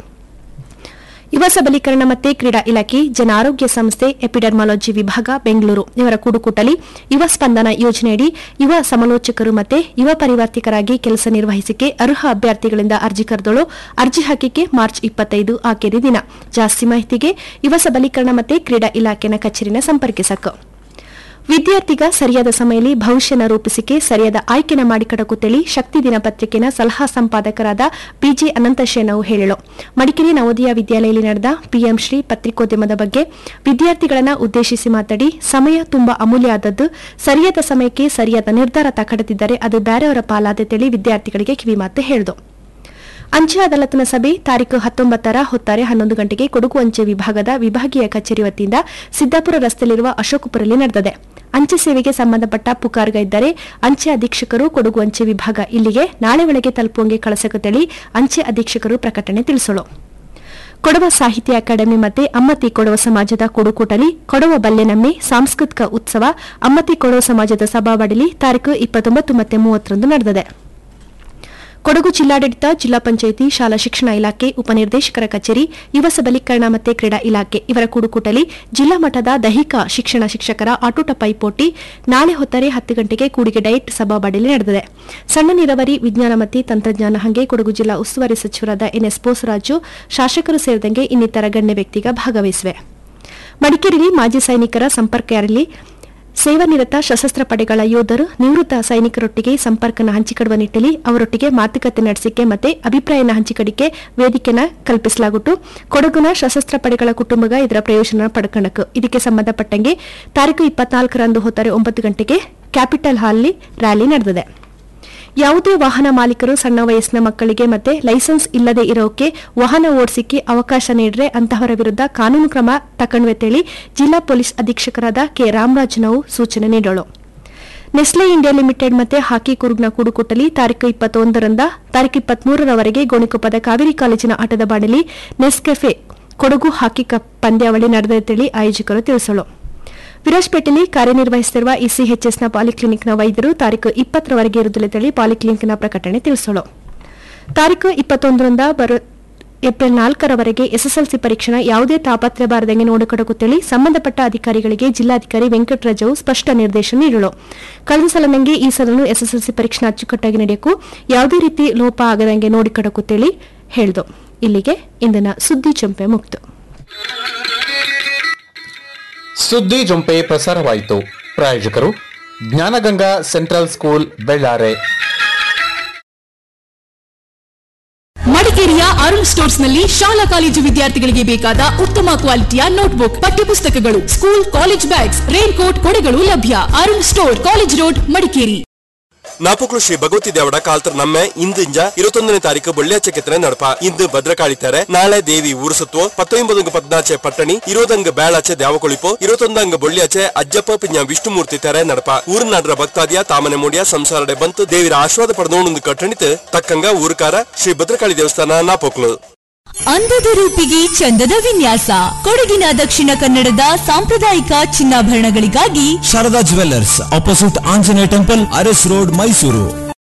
ಯುವ ಸಬಲೀಕರಣ ಮತ್ತು ಕ್ರೀಡಾ ಇಲಾಖೆ ಜನ ಆರೋಗ್ಯ ಸಂಸ್ಥೆ ಎಪಿಡರ್ಮಾಲಜಿ ವಿಭಾಗ ಬೆಂಗಳೂರು ಇವರ ಕೂಡುಕೂಟಲಿ ಯುವ ಸ್ಪಂದನ ಯೋಜನೆಯಡಿ ಯುವ ಸಮಾಲೋಚಕರು ಮತ್ತು ಯುವ ಪರಿವರ್ತಿಕರಾಗಿ ಕೆಲಸ ನಿರ್ವಹಿಸಿಕೆ ಅರ್ಹ ಅಭ್ಯರ್ಥಿಗಳಿಂದ ಅರ್ಜಿ ಕರೆದಳು ಅರ್ಜಿ ಹಾಕಿಕೆ ಮಾರ್ಚ್ ಇಪ್ಪತ್ತೈದು ಆಖರಿ ದಿನ ಜಾಸ್ತಿ ಮಾಹಿತಿಗೆ ಯುವ ಸಬಲೀಕರಣ ಮತ್ತು ಕ್ರೀಡಾ ಇಲಾಖೆನ ಕಚೇರಿನ ಸಂಪರ್ಕಿಸಕು ವಿದ್ಯಾರ್ಥಿಗ ಸರಿಯಾದ ಸಮಯದಲ್ಲಿ ಭವಿಷ್ಯನ ರೂಪಿಸಿಕೆ ಸರಿಯಾದ ಆಯ್ಕೆನ ಮಾಡಿಕೊಡಕು ತಿಳಿ ಶಕ್ತಿ ದಿನಪತ್ರಿಕೆನ ಸಲಹಾ ಸಂಪಾದಕರಾದ ಪಿಜೆ ಅನಂತಶೇನವು ಹೇಳಿಳು ಮಡಿಕೇರಿ ನವೋದಯ ವಿದ್ಯಾಲಯದಲ್ಲಿ ನಡೆದ ಪಿಎಂ ಶ್ರೀ ಪತ್ರಿಕೋದ್ಯಮದ ಬಗ್ಗೆ ವಿದ್ಯಾರ್ಥಿಗಳನ್ನ ಉದ್ದೇಶಿಸಿ ಮಾತಡಿ ಸಮಯ ತುಂಬಾ ಅಮೂಲ್ಯ ಆದದ್ದು ಸರಿಯಾದ ಸಮಯಕ್ಕೆ ಸರಿಯಾದ ನಿರ್ಧಾರ ತಕಡದಿದ್ದರೆ ಅದು ಬೇರೆಯವರ ಪಾಲಾದ ತಿಳಿ ವಿದ್ಯಾರ್ಥಿಗಳಿಗೆ ಕಿವಿಮಾತು ಹೇಳಿದು ಅಂಚೆ ಅದಾಲತ್ನ ಸಭೆ ತಾರೀಕು ಹತ್ತೊಂಬತ್ತರ ಹೊತ್ತಾರೆ ಹನ್ನೊಂದು ಗಂಟೆಗೆ ಕೊಡಗು ಅಂಚೆ ವಿಭಾಗದ ವಿಭಾಗೀಯ ಕಚೇರಿ ವತಿಯಿಂದ ಸಿದ್ದಾಪುರ ರಸ್ತೆಯಲ್ಲಿರುವ ಅಶೋಕಪುರಲ್ಲಿ ನಡೆದಿದೆ ಅಂಚೆ ಸೇವೆಗೆ ಸಂಬಂಧಪಟ್ಟ ಪುಕಾರ್ಗ ಇದ್ದರೆ ಅಂಚೆ ಅಧೀಕ್ಷಕರು ಕೊಡಗು ಅಂಚೆ ವಿಭಾಗ ಇಲ್ಲಿಗೆ ನಾಳೆ ಒಳಗೆ ತಲುಪುವಂಗೆ ಕಳಸಕತೇಳಿ ಅಂಚೆ ಅಧೀಕ್ಷಕರು ಪ್ರಕಟಣೆ ತಿಳಿಸಲು ಕೊಡವ ಸಾಹಿತ್ಯ ಅಕಾಡೆಮಿ ಮತ್ತೆ ಅಮ್ಮತಿ ಕೊಡವ ಸಮಾಜದ ಕೊಡುಕೂಟಲಿ ಕೊಡವ ಬಲ್ಲೆನಮ್ಮೆ ಸಾಂಸ್ಕೃತಿಕ ಉತ್ಸವ ಅಮ್ಮತಿ ಕೊಡವ ಸಮಾಜದ ಸಭಾವಳಿಲಿ ತಾರೀಕು ಇಪ್ಪತ್ತೊಂಬತ್ತು ಮತ್ತು ಮೂವತ್ತರಂದು ನಡೆದಿದೆ ಕೊಡಗು ಜಿಲ್ಲಾಡಳಿತ ಜಿಲ್ಲಾ ಪಂಚಾಯಿತಿ ಶಾಲಾ ಶಿಕ್ಷಣ ಇಲಾಖೆ ಉಪನಿರ್ದೇಶಕರ ಕಚೇರಿ ಯುವ ಸಬಲೀಕರಣ ಮತ್ತು ಕ್ರೀಡಾ ಇಲಾಖೆ ಇವರ ಕೂಡುಕೂಟಲಿ ಜಿಲ್ಲಾ ಮಟ್ಟದ ದೈಹಿಕ ಶಿಕ್ಷಣ ಶಿಕ್ಷಕರ ಆಟೋಟ ಪೈಪೋಟಿ ನಾಳೆ ಹೊತ್ತರೆ ಹತ್ತು ಗಂಟೆಗೆ ಕೂಡಿಗೆ ಡಯಟ್ ಸಭಾಬಾಡಿಲಿ ನಡೆದಿದೆ ಸಣ್ಣ ನೀರಾವರಿ ವಿಜ್ಞಾನ ಮತ್ತು ತಂತ್ರಜ್ಞಾನ ಹಂಗೆ ಕೊಡಗು ಜಿಲ್ಲಾ ಉಸ್ತುವಾರಿ ಸಚಿವರಾದ ಎನ್ಎಸ್ ಬೋಸರಾಜು ಶಾಸಕರು ಸೇರಿದಂತೆ ಇನ್ನಿತರ ಗಣ್ಯ ವ್ಯಕ್ತಿಗ ಭಾಗವಹಿಸಿವೆ ಮಡಿಕೇರಿಯಲ್ಲಿ ಮಾಜಿ ಸೈನಿಕರ ಸಂಪರ್ಕ ಯಾರಲ್ಲಿ ಸೇವಾನಿರತ ಸಶಸ್ತ್ರ ಪಡೆಗಳ ಯೋಧರು ನಿವೃತ್ತ ಸೈನಿಕರೊಟ್ಟಿಗೆ ಸಂಪರ್ಕನ ಹಂಚಿಕೊಡುವ ನಿಟ್ಟಿನಲ್ಲಿ ಅವರೊಟ್ಟಿಗೆ ಮಾತುಕತೆ ನಡೆಸಿಕೆ ಮತ್ತೆ ಅಭಿಪ್ರಾಯನ ಹಂಚಿಕಡಿಕೆ ವೇದಿಕೆನ ಕಲ್ಪಿಸಲಾಗುಟ್ಟು ಕೊಡಗುನ ಸಶಸ್ತ್ರ ಪಡೆಗಳ ಕುಟುಂಬಗ ಇದರ ಪ್ರಯೋಜನ ಪಡ್ಕಣಕು ಇದಕ್ಕೆ ಸಂಬಂಧಪಟ್ಟಂಗೆ ತಾರೀಕು ಇಪ್ಪತ್ನಾಲ್ಕರಂದು ಹೊತ್ತಾರೆ ಒಂಬತ್ತು ಗಂಟೆಗೆ ಕ್ಯಾಪಿಟಲ್ ಹಾಲ್ನಲ್ಲಿ ರ್ಯಾಲಿ ನಡೆದಿದೆ ಯಾವುದೇ ವಾಹನ ಮಾಲೀಕರು ಸಣ್ಣ ವಯಸ್ಸಿನ ಮಕ್ಕಳಿಗೆ ಮತ್ತೆ ಲೈಸೆನ್ಸ್ ಇಲ್ಲದೆ ಇರೋಕೆ ವಾಹನ ಓಡಿಸಿಕೆ ಅವಕಾಶ ನೀಡಿದ್ರೆ ಅಂತಹವರ ವಿರುದ್ಧ ಕಾನೂನು ಕ್ರಮ ತಕೊಂಡ್ವೆತೇಳಿ ಜಿಲ್ಲಾ ಪೊಲೀಸ್ ಅಧೀಕ್ಷಕರಾದ ಕೆ ರಾಮರಾಜ್ ನಾವು ಸೂಚನೆ ನೀಡೋಳು ನೆಸ್ಲೆ ಇಂಡಿಯಾ ಲಿಮಿಟೆಡ್ ಮತ್ತೆ ಹಾಕಿ ಕುರುಗ್ನ ಕೂಡುಕುಟ್ಟಲಿ ತಾರೀಕು ಇಪ್ಪತ್ತೊಂದರಿಂದ ತಾರೀಕು ಇಪ್ಪತ್ಮೂರರವರೆಗೆ ಗೋಣಿಕೊಪ್ಪದ ಕಾವೇರಿ ಕಾಲೇಜಿನ ಆಟದ ಬಾಡಲಿ ನೆಸ್ಕೆಫೆ ಕೊಡಗು ಹಾಕಿ ಕಪ್ ಪಂದ್ಯಾವಳಿ ನಡೆದಂತೇಳಿ ಆಯೋಜಕರು ತಿಳಿಸಲು ವಿರಾಜ್ಪೇಟೆಯಲ್ಲಿ ಕಾರ್ಯನಿರ್ವಹಿಸುತ್ತಿರುವ ಇಸಿಎಚ್ಎಸ್ನ ಪಾಲಿಕ್ಲಿನಿಕ್ನ ವೈದ್ಯರು ತಾರೀಕು ಇಪ್ಪತ್ತರವರೆಗೆ ಇರುವುದಿಲ್ಲ ಪಾಲಿಕ್ಲಿನಿಕ್ನ ಪ್ರಕಟಣೆ ತಿಳಿಸಲು ತಾರೀಕು ಇಪ್ಪತ್ತೊಂದರಿಂದ ಬರೋ ಏಪ್ರಿಲ್ ನಾಲ್ಕರವರೆಗೆ ಎಸ್ಎಸ್ಎಲ್ಸಿ ಪರೀಕ್ಷೆನ ಯಾವುದೇ ತಾಪತ್ರೆ ಬಾರದಂಗೆ ನೋಡಿಕೊಡಕುತ್ತೇಳಿ ಸಂಬಂಧಪಟ್ಟ ಅಧಿಕಾರಿಗಳಿಗೆ ಜಿಲ್ಲಾಧಿಕಾರಿ ವೆಂಕಟರಾಜವು ಸ್ಪಷ್ಟ ನಿರ್ದೇಶನ ನೀಡಲು ಕಳೆದ ಸಲನಂಗೆ ಈ ಸಲನು ಎಸ್ಎಸ್ಎಲ್ಸಿ ಪರೀಕ್ಷೆ ಅಚ್ಚುಕಟ್ಟಾಗಿ ನಡೆಯಕು ಯಾವುದೇ ರೀತಿ ಲೋಪ ಆಗದಂಗೆ ನೋಡಿಕೊಡಕುತ್ತೇಳಿ ಹೇಳಿದು ಇಲ್ಲಿಗೆ ಇಂದಿನ ಸುದ್ದಿ ಚಂಪೆ ಮುಕ್ತು ಸುದ್ದಿ ಜೊಂಪೆ ಪ್ರಸಾರವಾಯಿತು ಪ್ರಾಯೋಜಕರು ಜ್ಞಾನಗಂಗಾ ಸೆಂಟ್ರಲ್ ಸ್ಕೂಲ್ ಬೆಳ್ಳಾರೆ ಮಡಿಕೇರಿಯ ಅರುಣ್ ಸ್ಟೋರ್ಸ್ ನಲ್ಲಿ ಶಾಲಾ ಕಾಲೇಜು ವಿದ್ಯಾರ್ಥಿಗಳಿಗೆ ಬೇಕಾದ ಉತ್ತಮ ಕ್ವಾಲಿಟಿಯ ನೋಟ್ಬುಕ್ ಪಠ್ಯಪುಸ್ತಕಗಳು school college bags raincoat ಕೊಡೆಗಳು ಲಭ್ಯ Arun Store College Road Madikeri Napoklu Shri Bhagavati ದೇವಡ ಕಾಲ್ತರ ನಮ್ಮೆ ಇಂದಿಂಜ ಇರುವತ್ತೊಂದನೇ ತಾರೀಕು ಬೊಳ್ಳ್ಯಾಚೆ ಕೆತ್ತನೆ ನಡಪ ಇಂದು ಭದ್ರಕಾಳಿತಾರೆ ನಾಳೆ ದೇವಿ ಊರುಸತ್ವ ಪತ್ತೊಂಬದಂಗ ಪದ್ನಾಚೆ ಪಟ್ಟಣಿ ಇರೋದಂಗ ಬೇಳಾಚೆ ದ್ಯಾವಕೊಳಿಪು ಇರುವತ್ತೊಂದಂಗ ಬೊಳ್ಳ್ಯಾಚೆ ಅಜ್ಜಪ್ಪ ಪಿಂಜ ವಿಷ್ಣುಮೂರ್ತಿ ತೆರೆ ನಡಪ ಊರಿನ ನಡ್ರ ಭಕ್ತಾದಿಯ ತಾಮನೆ ಮೂಡಿಯ ಸಂಸಾರಡೆ ಬಂತು ದೇವಿರ ಆಶ್ವಾದ ಪಡೆದೋಣೊಂದು ಕಟ್ಟಣಿತು ತಕ್ಕಂಗ ಊರುಕಾರ ಶ್ರೀ ಭದ್ರಕಾಳಿ ದೇವಸ್ಥಾನ ನಾಪೋಕ್ಲು ಅಂದದ ರೂಪಿಗೆ ಚಂದದ ವಿನ್ಯಾಸ ಕೊಡಗಿನ ದಕ್ಷಿಣ ಕನ್ನಡದ ಸಾಂಪ್ರದಾಯಿಕ ಚಿನ್ನಾಭರಣಗಳಿಗಾಗಿ Sharada Jewellers opposite Anjaneya Temple Aras Road Mysuru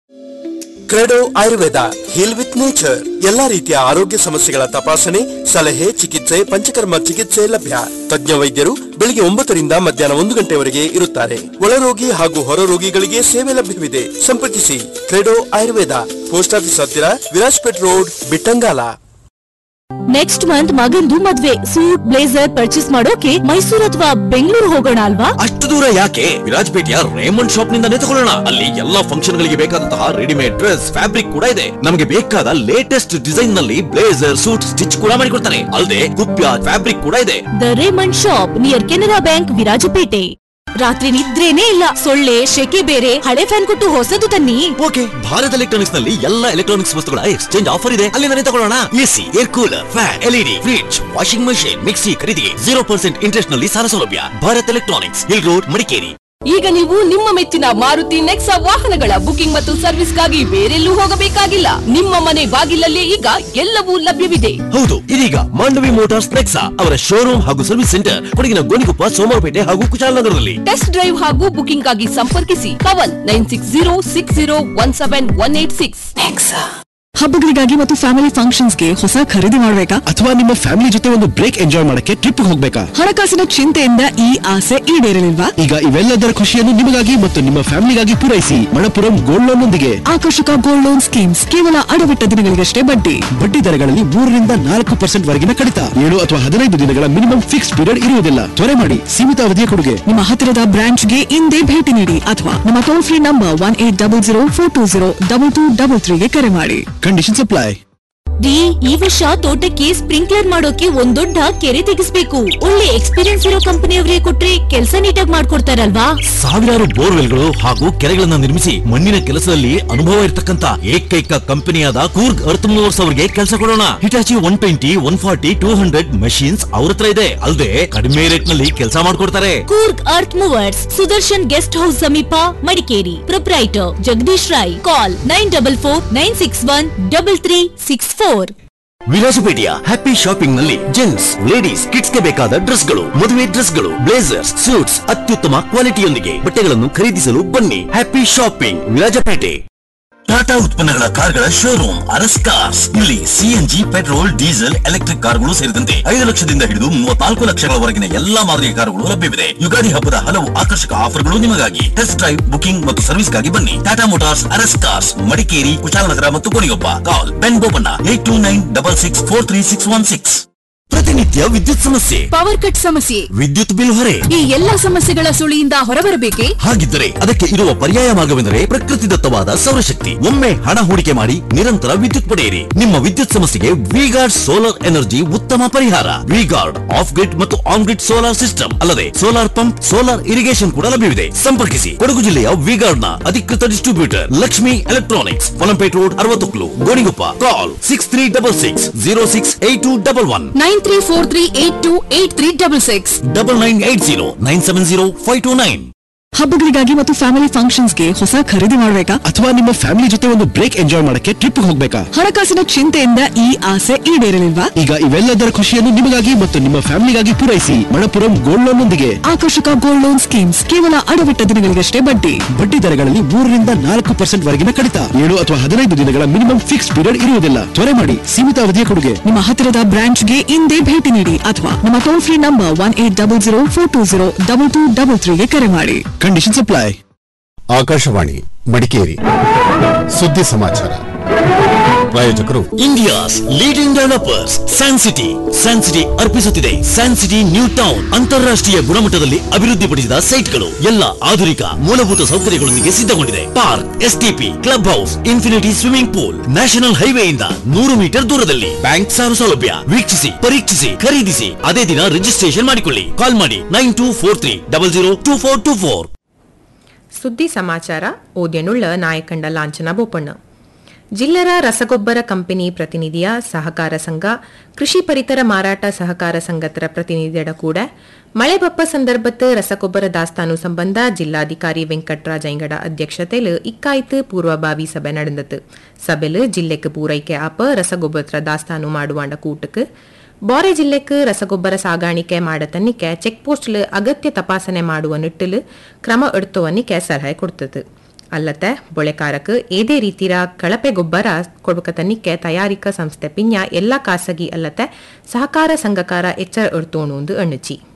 Credo Ayurveda heal with nature ಎಲ್ಲಾ ರೀತಿಯ ಆರೋಗ್ಯ ಸಮಸ್ಯೆಗಳ ತಪಾಸಣೆ ಸಲಹೆ ಚಿಕಿತ್ಸೆ ಪಂಚಕರ್ಮ ಚಿಕಿತ್ಸೆ ಲಭ್ಯ ತಜ್ಞ ವೈದ್ಯರು ಬೆಳಿಗ್ಗೆ ಒಂಬತ್ತರಿಂದ ಮಧ್ಯಾಹ್ನ ಒಂದು ಗಂಟೆವರೆಗೆ ಇರುತ್ತಾರೆ ಒಳರೋಗಿ ಹಾಗೂ ಹೊರ ರೋಗಿಗಳಿಗೆ ಸೇವೆ ಲಭ್ಯವಿದೆ ಸಂಪರ್ಕಿಸಿ ಕ್ರೆಡೋ ಆಯುರ್ವೇದ ಪೋಸ್ಟ್ ಆಫೀಸ್ ಹತ್ತಿರ Virajpet Road Bittangala next month ಮಗಂದು ಮದ್ವೆ ಸೂಟ್ ಬ್ಲೇಸರ್ ಪರ್ಚೇಸ್ ಮಾಡೋಕೆ ಮೈಸೂರು ಅಥವಾ ಬೆಂಗಳೂರು ಹೋಗೋಣ ಅಲ್ವಾ ಅಷ್ಟು ದೂರ ಯಾಕೆ ವಿರಾಜ್ಪೇಟೆಯ ರೇಮಂಡ್ ಶಾಪ್ ನಿಂದಾನೇ ತಗೊಳ್ಳೋಣ ಅಲ್ಲಿ ಎಲ್ಲಾ ಫಂಕ್ಷನ್ ಗಳಿಗೆ ಬೇಕಾದಂತಹ ರೆಡಿಮೇಡ್ ಡ್ರೆಸ್ ಫ್ಯಾಬ್ರಿಕ್ ಕೂಡ ಇದೆ ನಮಗೆ ಬೇಕಾದ ಲೇಟೆಸ್ಟ್ ಡಿಸೈನ್ ನಲ್ಲಿ ಬ್ಲೇಸರ್ ಸೂಟ್ ಸ್ಟಿಚ್ ಕೂಡ ಮಾಡಿಕೊಡ್ತಾರೆ ಅಲ್ಲದೆ ಕುಪ್ಯ ಫ್ಯಾಬ್ರಿಕ್ ಕೂಡ ಇದೆ the Raymond shop near Canara Bank Virajpete ರಾತ್ರಿ ನಿದ್ರೇನೇ ಇಲ್ಲ ಸೊಳ್ಳೆ ಶೆಕೆ ಬೇರೆ ಹಳೆ ಫ್ಯಾನ್ ಕೊಟ್ಟು ಹೊಸದು ತನ್ನಿ ಓಕೆ ಭಾರತ್ ಎಲೆಕ್ಟ್ರಾನಿಕ್ಸ್ ನಲ್ಲಿ ಎಲ್ಲಾ ಎಲೆಕ್ಟ್ರಾನಿಕ್ಸ್ ವಸ್ತುಗಳ ಎಕ್ಸ್ಚೇಂಜ್ ಆಫರ್ ಇದೆ ಅಲ್ಲಿ ತಗೊಳ್ಳೋಣ AC air cooler fan LED fridge washing machine mixie ಖರೀದಿಗೆ ಜೀರೋ ಪರ್ಸೆಂಟ್ ಇಂಟ್ರೆಸ್ಟ್ ನಲ್ಲಿ ಸಾಲ ಸೌಲಭ್ಯ Bharat electronics hill road Madikeri ಈಗ ನೀವು ನಿಮ್ಮ ಮೆಚ್ಚಿನ ಮಾರುತಿ ನೆಕ್ಸಾ ವಾಹನಗಳ ಬುಕಿಂಗ್ ಮತ್ತು ಸರ್ವಿಸ್ಗಾಗಿ ಬೇರೆಲ್ಲೂ ಹೋಗಬೇಕಾಗಿಲ್ಲ ನಿಮ್ಮ ಮನೆ ಬಾಗಿಲಲ್ಲೇ ಈಗ ಎಲ್ಲವೂ ಲಭ್ಯವಿದೆ ಹೌದು ಇದೀಗ ಮಾಂಡವಿ ಮೋಟಾರ್ಸ್ ನೆಕ್ಸಾ ಅವರ ಶೋರೂಮ್ ಹಾಗೂ ಸರ್ವಿಸ್ ಸೆಂಟರ್ ಕೊಡಗಿನ ಗೋಣಿಕೊಪ್ಪ ಸೋಮವಾರಪೇಟೆ ಹಾಗೂ ಕುಶಾಲನಗರದಲ್ಲಿ ಟೆಸ್ಟ್ ಡ್ರೈವ್ ಹಾಗೂ ಬುಕಿಂಗ್ ಆಗಿ ಸಂಪರ್ಕಿಸಿ Kavan nine six zero six zero one seven one eight six ಹಬ್ಬಗಳಿಗಾಗಿ ಮತ್ತು ಫ್ಯಾಮಿಲಿ ಫಂಕ್ಷನ್ಸ್ಗೆ ಹೊಸ ಖರೀದಿ ಮಾಡಬೇಕಾ ಅಥವಾ ನಿಮ್ಮ ಫ್ಯಾಮಿಲಿ ಜೊತೆ ಒಂದು ಬ್ರೇಕ್ ಎಂಜಾಯ್ ಮಾಡಕ್ಕೆ ಟ್ರಿಪ್ ಹೋಗ್ಬೇಕಾ ಹಣಕಾಸಿನ ಚಿಂತೆಯಿಂದ ಈ ಆಸೆ ಈಡೇರಲಿಲ್ವಾ ಈಗ ಇವೆಲ್ಲದರ ಖುಷಿಯನ್ನು ನಿಮಗಾಗಿ ಮತ್ತು ನಿಮ್ಮ ಫ್ಯಾಮಿಲಿಗಾಗಿ ಪೂರೈಸಿ ಮಣಪುರಂ ಗೋಲ್ಡ್ ಲೋನ್ ನೊಂದಿಗೆ ಆಕರ್ಷಕ ಗೋಲ್ಡ್ ಲೋನ್ ಸ್ಕೀಮ್ಸ್ ಕೇವಲ ಅಡವಿಟ್ಟ ದಿನಗಳಿಗಷ್ಟೇ ಬಡ್ಡಿ ಬಡ್ಡಿ ದರಗಳಲ್ಲಿ ಮೂರರಿಂದ ನಾಲ್ಕು ಪರ್ಸೆಂಟ್ ವರೆಗಿನ ಕಡಿತ ಏಳು ಅಥವಾ ಹದಿನೈದು ದಿನಗಳ ಮಿನಿಮಮ್ ಫಿಕ್ಸ್ ಪೀರಿಯಡ್ ಇರುವುದಿಲ್ಲ ತ್ವರೆ ಮಾಡಿ ಸೀಮಿತ ಅವಧಿಯ ಕೊಡುಗೆ ನಿಮ್ಮ ಹತ್ತಿರದ ಬ್ರಾಂಚ್ಗೆ ಇಂದೇ ಭೇಟಿ ನೀಡಿ ಅಥವಾ ನಮ್ಮ toll free number one eight double zero four two zero double two double ತ್ರೀಗೆ ಕರೆ ಮಾಡಿ ಕಂಡೀಷನ್ ಅಪ್ಲೈ ರೀ ಈ ವರ್ಷ ತೋಟಕ್ಕೆ ಸ್ಪ್ರಿಂಕ್ಲರ್ ಮಾಡೋಕೆ ಒಂದ್ ದೊಡ್ಡ ಕೆರೆ ತೆಗಿಸ್ಬೇಕು ಒಳ್ಳೆ ಎಕ್ಸ್ಪೀರಿಯನ್ಸ್ ಇರೋ ಕಂಪನಿಯವರಿಗೆ ಕೊಟ್ರೆ ಕೆಲಸ ನೀಟಾಗಿ ಮಾಡ್ಕೊಡ್ತಾರಲ್ವಾ ಸಾವಿರಾರು ಬೋರ್ವೆಲ್ಗಳು ಹಾಗೂ ಕೆರೆಗಳನ್ನ ನಿರ್ಮಿಸಿ ಮಣ್ಣಿನ ಕೆಲಸದಲ್ಲಿ ಅನುಭವ ಇರತಕ್ಕಂತ ಏಕೈಕ ಕಂಪನಿಯಾದ ಕೂರ್ಗ್ ಅರ್ತ್ ಮೂವರ್ಸ್ ಅವರಿಗೆ ಕೆಲಸ ಕೊಡೋಣ Hitachi one twenty one forty two hundred machines ಅವ್ರ ಹತ್ರ ಇದೆ ಅಲ್ಲದೆ ಕಡಿಮೆ ರೇಟ್ ನಲ್ಲಿ ಕೆಲಸ ಮಾಡ್ಕೊಡ್ತಾರೆ Coorg earth movers Sudarshan guest house ಸಮೀಪ Madikeri proprietor Jagadish Rai call nine double four nine six one double three six four ವಿಲಾಸಪೇಟೆಯ ಹ್ಯಾಪಿ ಶಾಪಿಂಗ್ ನಲ್ಲಿ ಜೆಂಟ್ಸ್ ಲೇಡೀಸ್ ಕಿಡ್ಸ್ ಗೆ ಬೇಕಾದ ಡ್ರೆಸ್ಗಳು ಮದುವೆ ಡ್ರೆಸ್ಗಳು ಬ್ಲೇಸರ್ಸ್ ಸೂಟ್ಸ್ ಅತ್ಯುತ್ತಮ ಕ್ವಾಲಿಟಿಯೊಂದಿಗೆ ಬಟ್ಟೆಗಳನ್ನು ಖರೀದಿಸಲು ಬನ್ನಿ ಹ್ಯಾಪಿ ಶಾಪಿಂಗ್ ವಿರಾಜಪೇಟೆ ಟಾಟಾ ಉತ್ಪನ್ನಗಳ ಕಾರ್ಗಳ ಶೋರೂಮ್ ಅರಸ್ ಕಾರ್ಸ್ ಇಲ್ಲಿ ಸಿಎನ್ಜಿ ಪೆಟ್ರೋಲ್ ಡೀಸೆಲ್ ಎಲೆಕ್ಟ್ರಿಕ್ ಕಾರ್ಗಳು ಸೇರಿದಂತೆ ಐದು ಲಕ್ಷದಿಂದ ಹಿಡಿದು ಮೂವತ್ನಾಲ್ಕು ಲಕ್ಷಗಳವರೆಗಿನ ಎಲ್ಲಾ ಮಾದರಿಯ ಕಾರುಗಳು ಲಭ್ಯವಿದೆ ಯುಗಾದಿ ಹಬ್ಬದ ಹಲವು ಆಕರ್ಷಕ ಆಫರ್ಗಳು ನಿಮಗಾಗಿ ಟೆಸ್ಟ್ ಡ್ರೈವ್ ಬುಕಿಂಗ್ ಮತ್ತು ಸರ್ವಿಸ್ಗಾಗಿ ಬನ್ನಿ ಟಾಟಾ ಮೋಟಾರ್ಸ್ ಅರಸ್ ಕಾರ್ಸ್ ಮಡಿಕೇರಿ ಕುಶಾಲನಗರ ಮತ್ತು ಕೊನೆಯೊಬ್ಬ ಕಾಲ್ ಬೆನ್ Bopanna eight two nine double six four three six one six ಪ್ರತಿನಿತ್ಯ ವಿದ್ಯುತ್ ಸಮಸ್ಯೆ ಪವರ್ ಕಟ್ ಸಮಸ್ಯೆ ವಿದ್ಯುತ್ ಬಿಲ್ ಹೊರೆ ಈ ಎಲ್ಲಾ ಸಮಸ್ಯೆಗಳ ಸುಳಿಯಿಂದ ಹೊರಬರಬೇಕೆ ಹಾಗಿದ್ದರೆ ಅದಕ್ಕೆ ಇರುವ ಪರ್ಯಾಯ ಮಾರ್ಗವೆಂದರೆ ಪ್ರಕೃತಿದತ್ತವಾದ ಸೌರಶಕ್ತಿ ಒಮ್ಮೆ ಹಣ ಹೂಡಿಕೆ ಮಾಡಿ ನಿರಂತರ ವಿದ್ಯುತ್ ಪಡೆಯಿರಿ ನಿಮ್ಮ ವಿದ್ಯುತ್ ಸಮಸ್ಯೆಗೆ ವಿಗಾರ್ಡ್ ಸೋಲಾರ್ ಎನರ್ಜಿ ಉತ್ತಮ ಪರಿಹಾರ ವಿಗಾರ್ಡ್ ಆಫ್ ಗ್ರಿಡ್ ಮತ್ತು ಆನ್ ಗ್ರಿಡ್ ಸೋಲಾರ್ ಸಿಸ್ಟಮ್ ಅಲ್ಲದೆ ಸೋಲಾರ್ ಪಂಪ್ ಸೋಲಾರ್ ಇರಿಗೇಷನ್ ಕೂಡ ಲಭ್ಯವಿದೆ ಸಂಪರ್ಕಿಸಿ ಕೊಡಗು ಜಿಲ್ಲೆಯ ವಿಗಾರ್ಡ್ ನ ಅಧಿಕೃತ distributor Lakshmi electronics Polampet road ಅರವತ್ತೊಕ್ಲು Gonikoppa call six three double six zero six eight two double one nine three four three eight two eight three double six double nine eight zero nine seven zero five two nine ಹಬ್ಬಗಳಿಗಾಗಿ ಮತ್ತು family ಫಂಕ್ಷನ್ಸ್ಗೆ ಹೊಸ ಖರೀದಿ ಮಾಡಬೇಕಾ ಅಥವಾ ನಿಮ್ಮ family ಜೊತೆ ಒಂದು break enjoy ಮಾಡಕ್ಕೆ ಟ್ರಿಪ್ ಹೋಗ್ಬೇಕಾ ಹಣಕಾಸಿನ ಚಿಂತೆಯಿಂದ ಈ ಆಸೆ ಈಡೇರಲಿಲ್ವಾ ಈಗ ಇವೆಲ್ಲದರ ಖುಷಿಯನ್ನು ನಿಮಗಾಗಿ ಮತ್ತು ನಿಮ್ಮ ಫ್ಯಾಮಿಲಿಗಾಗಿ ಪೂರೈಸಿ ಮಣಪುರಂ ಗೋಲ್ಡ್ ಲೋನ್ ನೊಂದಿಗೆ ಆಕರ್ಷಕ ಗೋಲ್ಡ್ ಲೋನ್ ಸ್ಕೀಮ್ಸ್ ಕೇವಲ ಅಡವಿಟ್ಟ ದಿನಗಳಿಗಷ್ಟೇ ಬಡ್ಡಿ ಬಡ್ಡಿ ದರಗಳಲ್ಲಿ ಮೂರರಿಂದ ನಾಲ್ಕು ಪರ್ಸೆಂಟ್ ವರೆಗಿನ ಕಡಿತ ಏಳು ಅಥವಾ ಹದಿನೈದು ದಿನಗಳ ಮಿನಿಮಮ್ ಫಿಕ್ಸ್ ಪೀರಿಯಡ್ ಇರುವುದಿಲ್ಲ ತ್ವರೆ ಮಾಡಿ ಸೀಮಿತ ಅವಧಿಯ ಕೊಡುಗೆ ನಿಮ್ಮ ಹತ್ತಿರದ ಬ್ರಾಂಚ್ಗೆ ಇಂದೇ ಭೇಟಿ ನೀಡಿ ಅಥವಾ ನಮ್ಮ toll free number one eight double zero four two zero double two double ತ್ರೀಗೆ ಕರೆ ಮಾಡಿ ಕಂಡೀಷನ್ ಅಪ್ಲೈ ಆಕಾಶವಾಣಿ ಮಡಿಕೇರಿ ಸುದ್ದಿ ಸಮಾಚಾರ ಪ್ರಾಯೋಜಕರು India's leading developers San City San City ಅರ್ಪಿಸುತ್ತಿದೆ ಸ್ಯಾನ್ ಸಿಟಿ ನ್ಯೂ ಟೌನ್ ಅಂತಾರಾಷ್ಟ್ರೀಯ ಗುಣಮಟ್ಟದಲ್ಲಿ ಅಭಿವೃದ್ಧಿಪಡಿಸಿದ ಸೈಟ್ಗಳು ಎಲ್ಲ ಆಧುನಿಕ ಮೂಲಭೂತ ಸೌಕರ್ಯಗಳೊಂದಿಗೆ ಸಿದ್ಧಗೊಂಡಿದೆ park STP club house infinity swimming pool national ಹೈವೇಯಿಂದ ನೂರು ಮೀಟರ್ ದೂರದಲ್ಲಿ ಬ್ಯಾಂಕ್ ಸಾಲ ಸೌಲಭ್ಯ ವೀಕ್ಷಿಸಿ ಪರೀಕ್ಷಿಸಿ ಖರೀದಿಸಿ ಅದೇ ದಿನ ರಿಜಿಸ್ಟ್ರೇಷನ್ ಮಾಡಿಕೊಳ್ಳಿ ಕಾಲ್ ಮಾಡಿ nine two four three double zero two four two four ಸುದ್ದಿ ಸಮಾಚಾರ ಓದ್ಯನುಳ್ಳ ನಾಯಕಂಡ ಲಾಂಛನ ಬೋಪಣ್ಣ ಜಿಲ್ಲರ ರಸಗೊಬ್ಬರ ಕಂಪನಿ ಪ್ರತಿನಿಧಿಯ ಸಹಕಾರ ಸಂಘ ಕೃಷಿ ಪರಿತರ ಮಾರಾಟ ಸಹಕಾರ ಸಂಘತರ ಪ್ರತಿನಿಧಿಯಡ ಕೂಡ ಮಳೆ ಬಪ್ಪ ಸಂದರ್ಭತ್ ರಸಗೊಬ್ಬರ ದಾಸ್ತಾನು ಸಂಬಂಧ ಜಿಲ್ಲಾಧಿಕಾರಿ ವೆಂಕಟರಾಜ್ ಐಂಗಡ ಅಧ್ಯಕ್ಷತೆಲ್ ಇಕ್ಕಾಯ್ತು ಪೂರ್ವಭಾವಿ ಸಭೆ ನಡೆದತು ಸಭೆಲ್ ಜಿಲ್ಲೆக்கு ಪೂರೈಕೆ ಆಪ ರಸಗೊಬ್ಬರ ದಾಸ್ತಾನು ಮಾಡುವಾಂಡ ಕೂಟಕ್ಕೆ ಬಾರೆ ಜಿಲ್ಲೆக்கு ರಸಗೊಬ್ಬರ ಸಾಗಾಣಿಕೆ ಮಾಡತನ್ನಿಕೆ ಚೆಕ್ ಪೋಸ್ಟ್ಲ್ ಅಗತ್ಯ ತಪಾಸಣೆ ಮಾಡುವ ನಿಟ್ಟಿಲ್ ಕ್ರಮ ಎಡ್ತುವನ್ನಿಕೆ ಸಲಹೆ ಕೊಡ್ತದೆ ಅಲ್ಲದೆ ಬೊಳೆಕಾರಕ್ಕೆ ಏದೇ ರೀತಿಯ ಕಳಪೆ ಗೊಬ್ಬರ ಕೊಡ್ಬೇಕತನ್ನಿಕೆ ತಯಾರಿಕಾ ಸಂಸ್ಥೆ ಪಿನ್ಯ ಎಲ್ಲ ಖಾಸಗಿ ಅಲ್ಲದೆ ಸಹಕಾರ ಸಂಘಕಾರ ಎಚ್ಚರ ಎಡ್ತೋಣು ಎಂದು ಎಣ್ಣಚಿ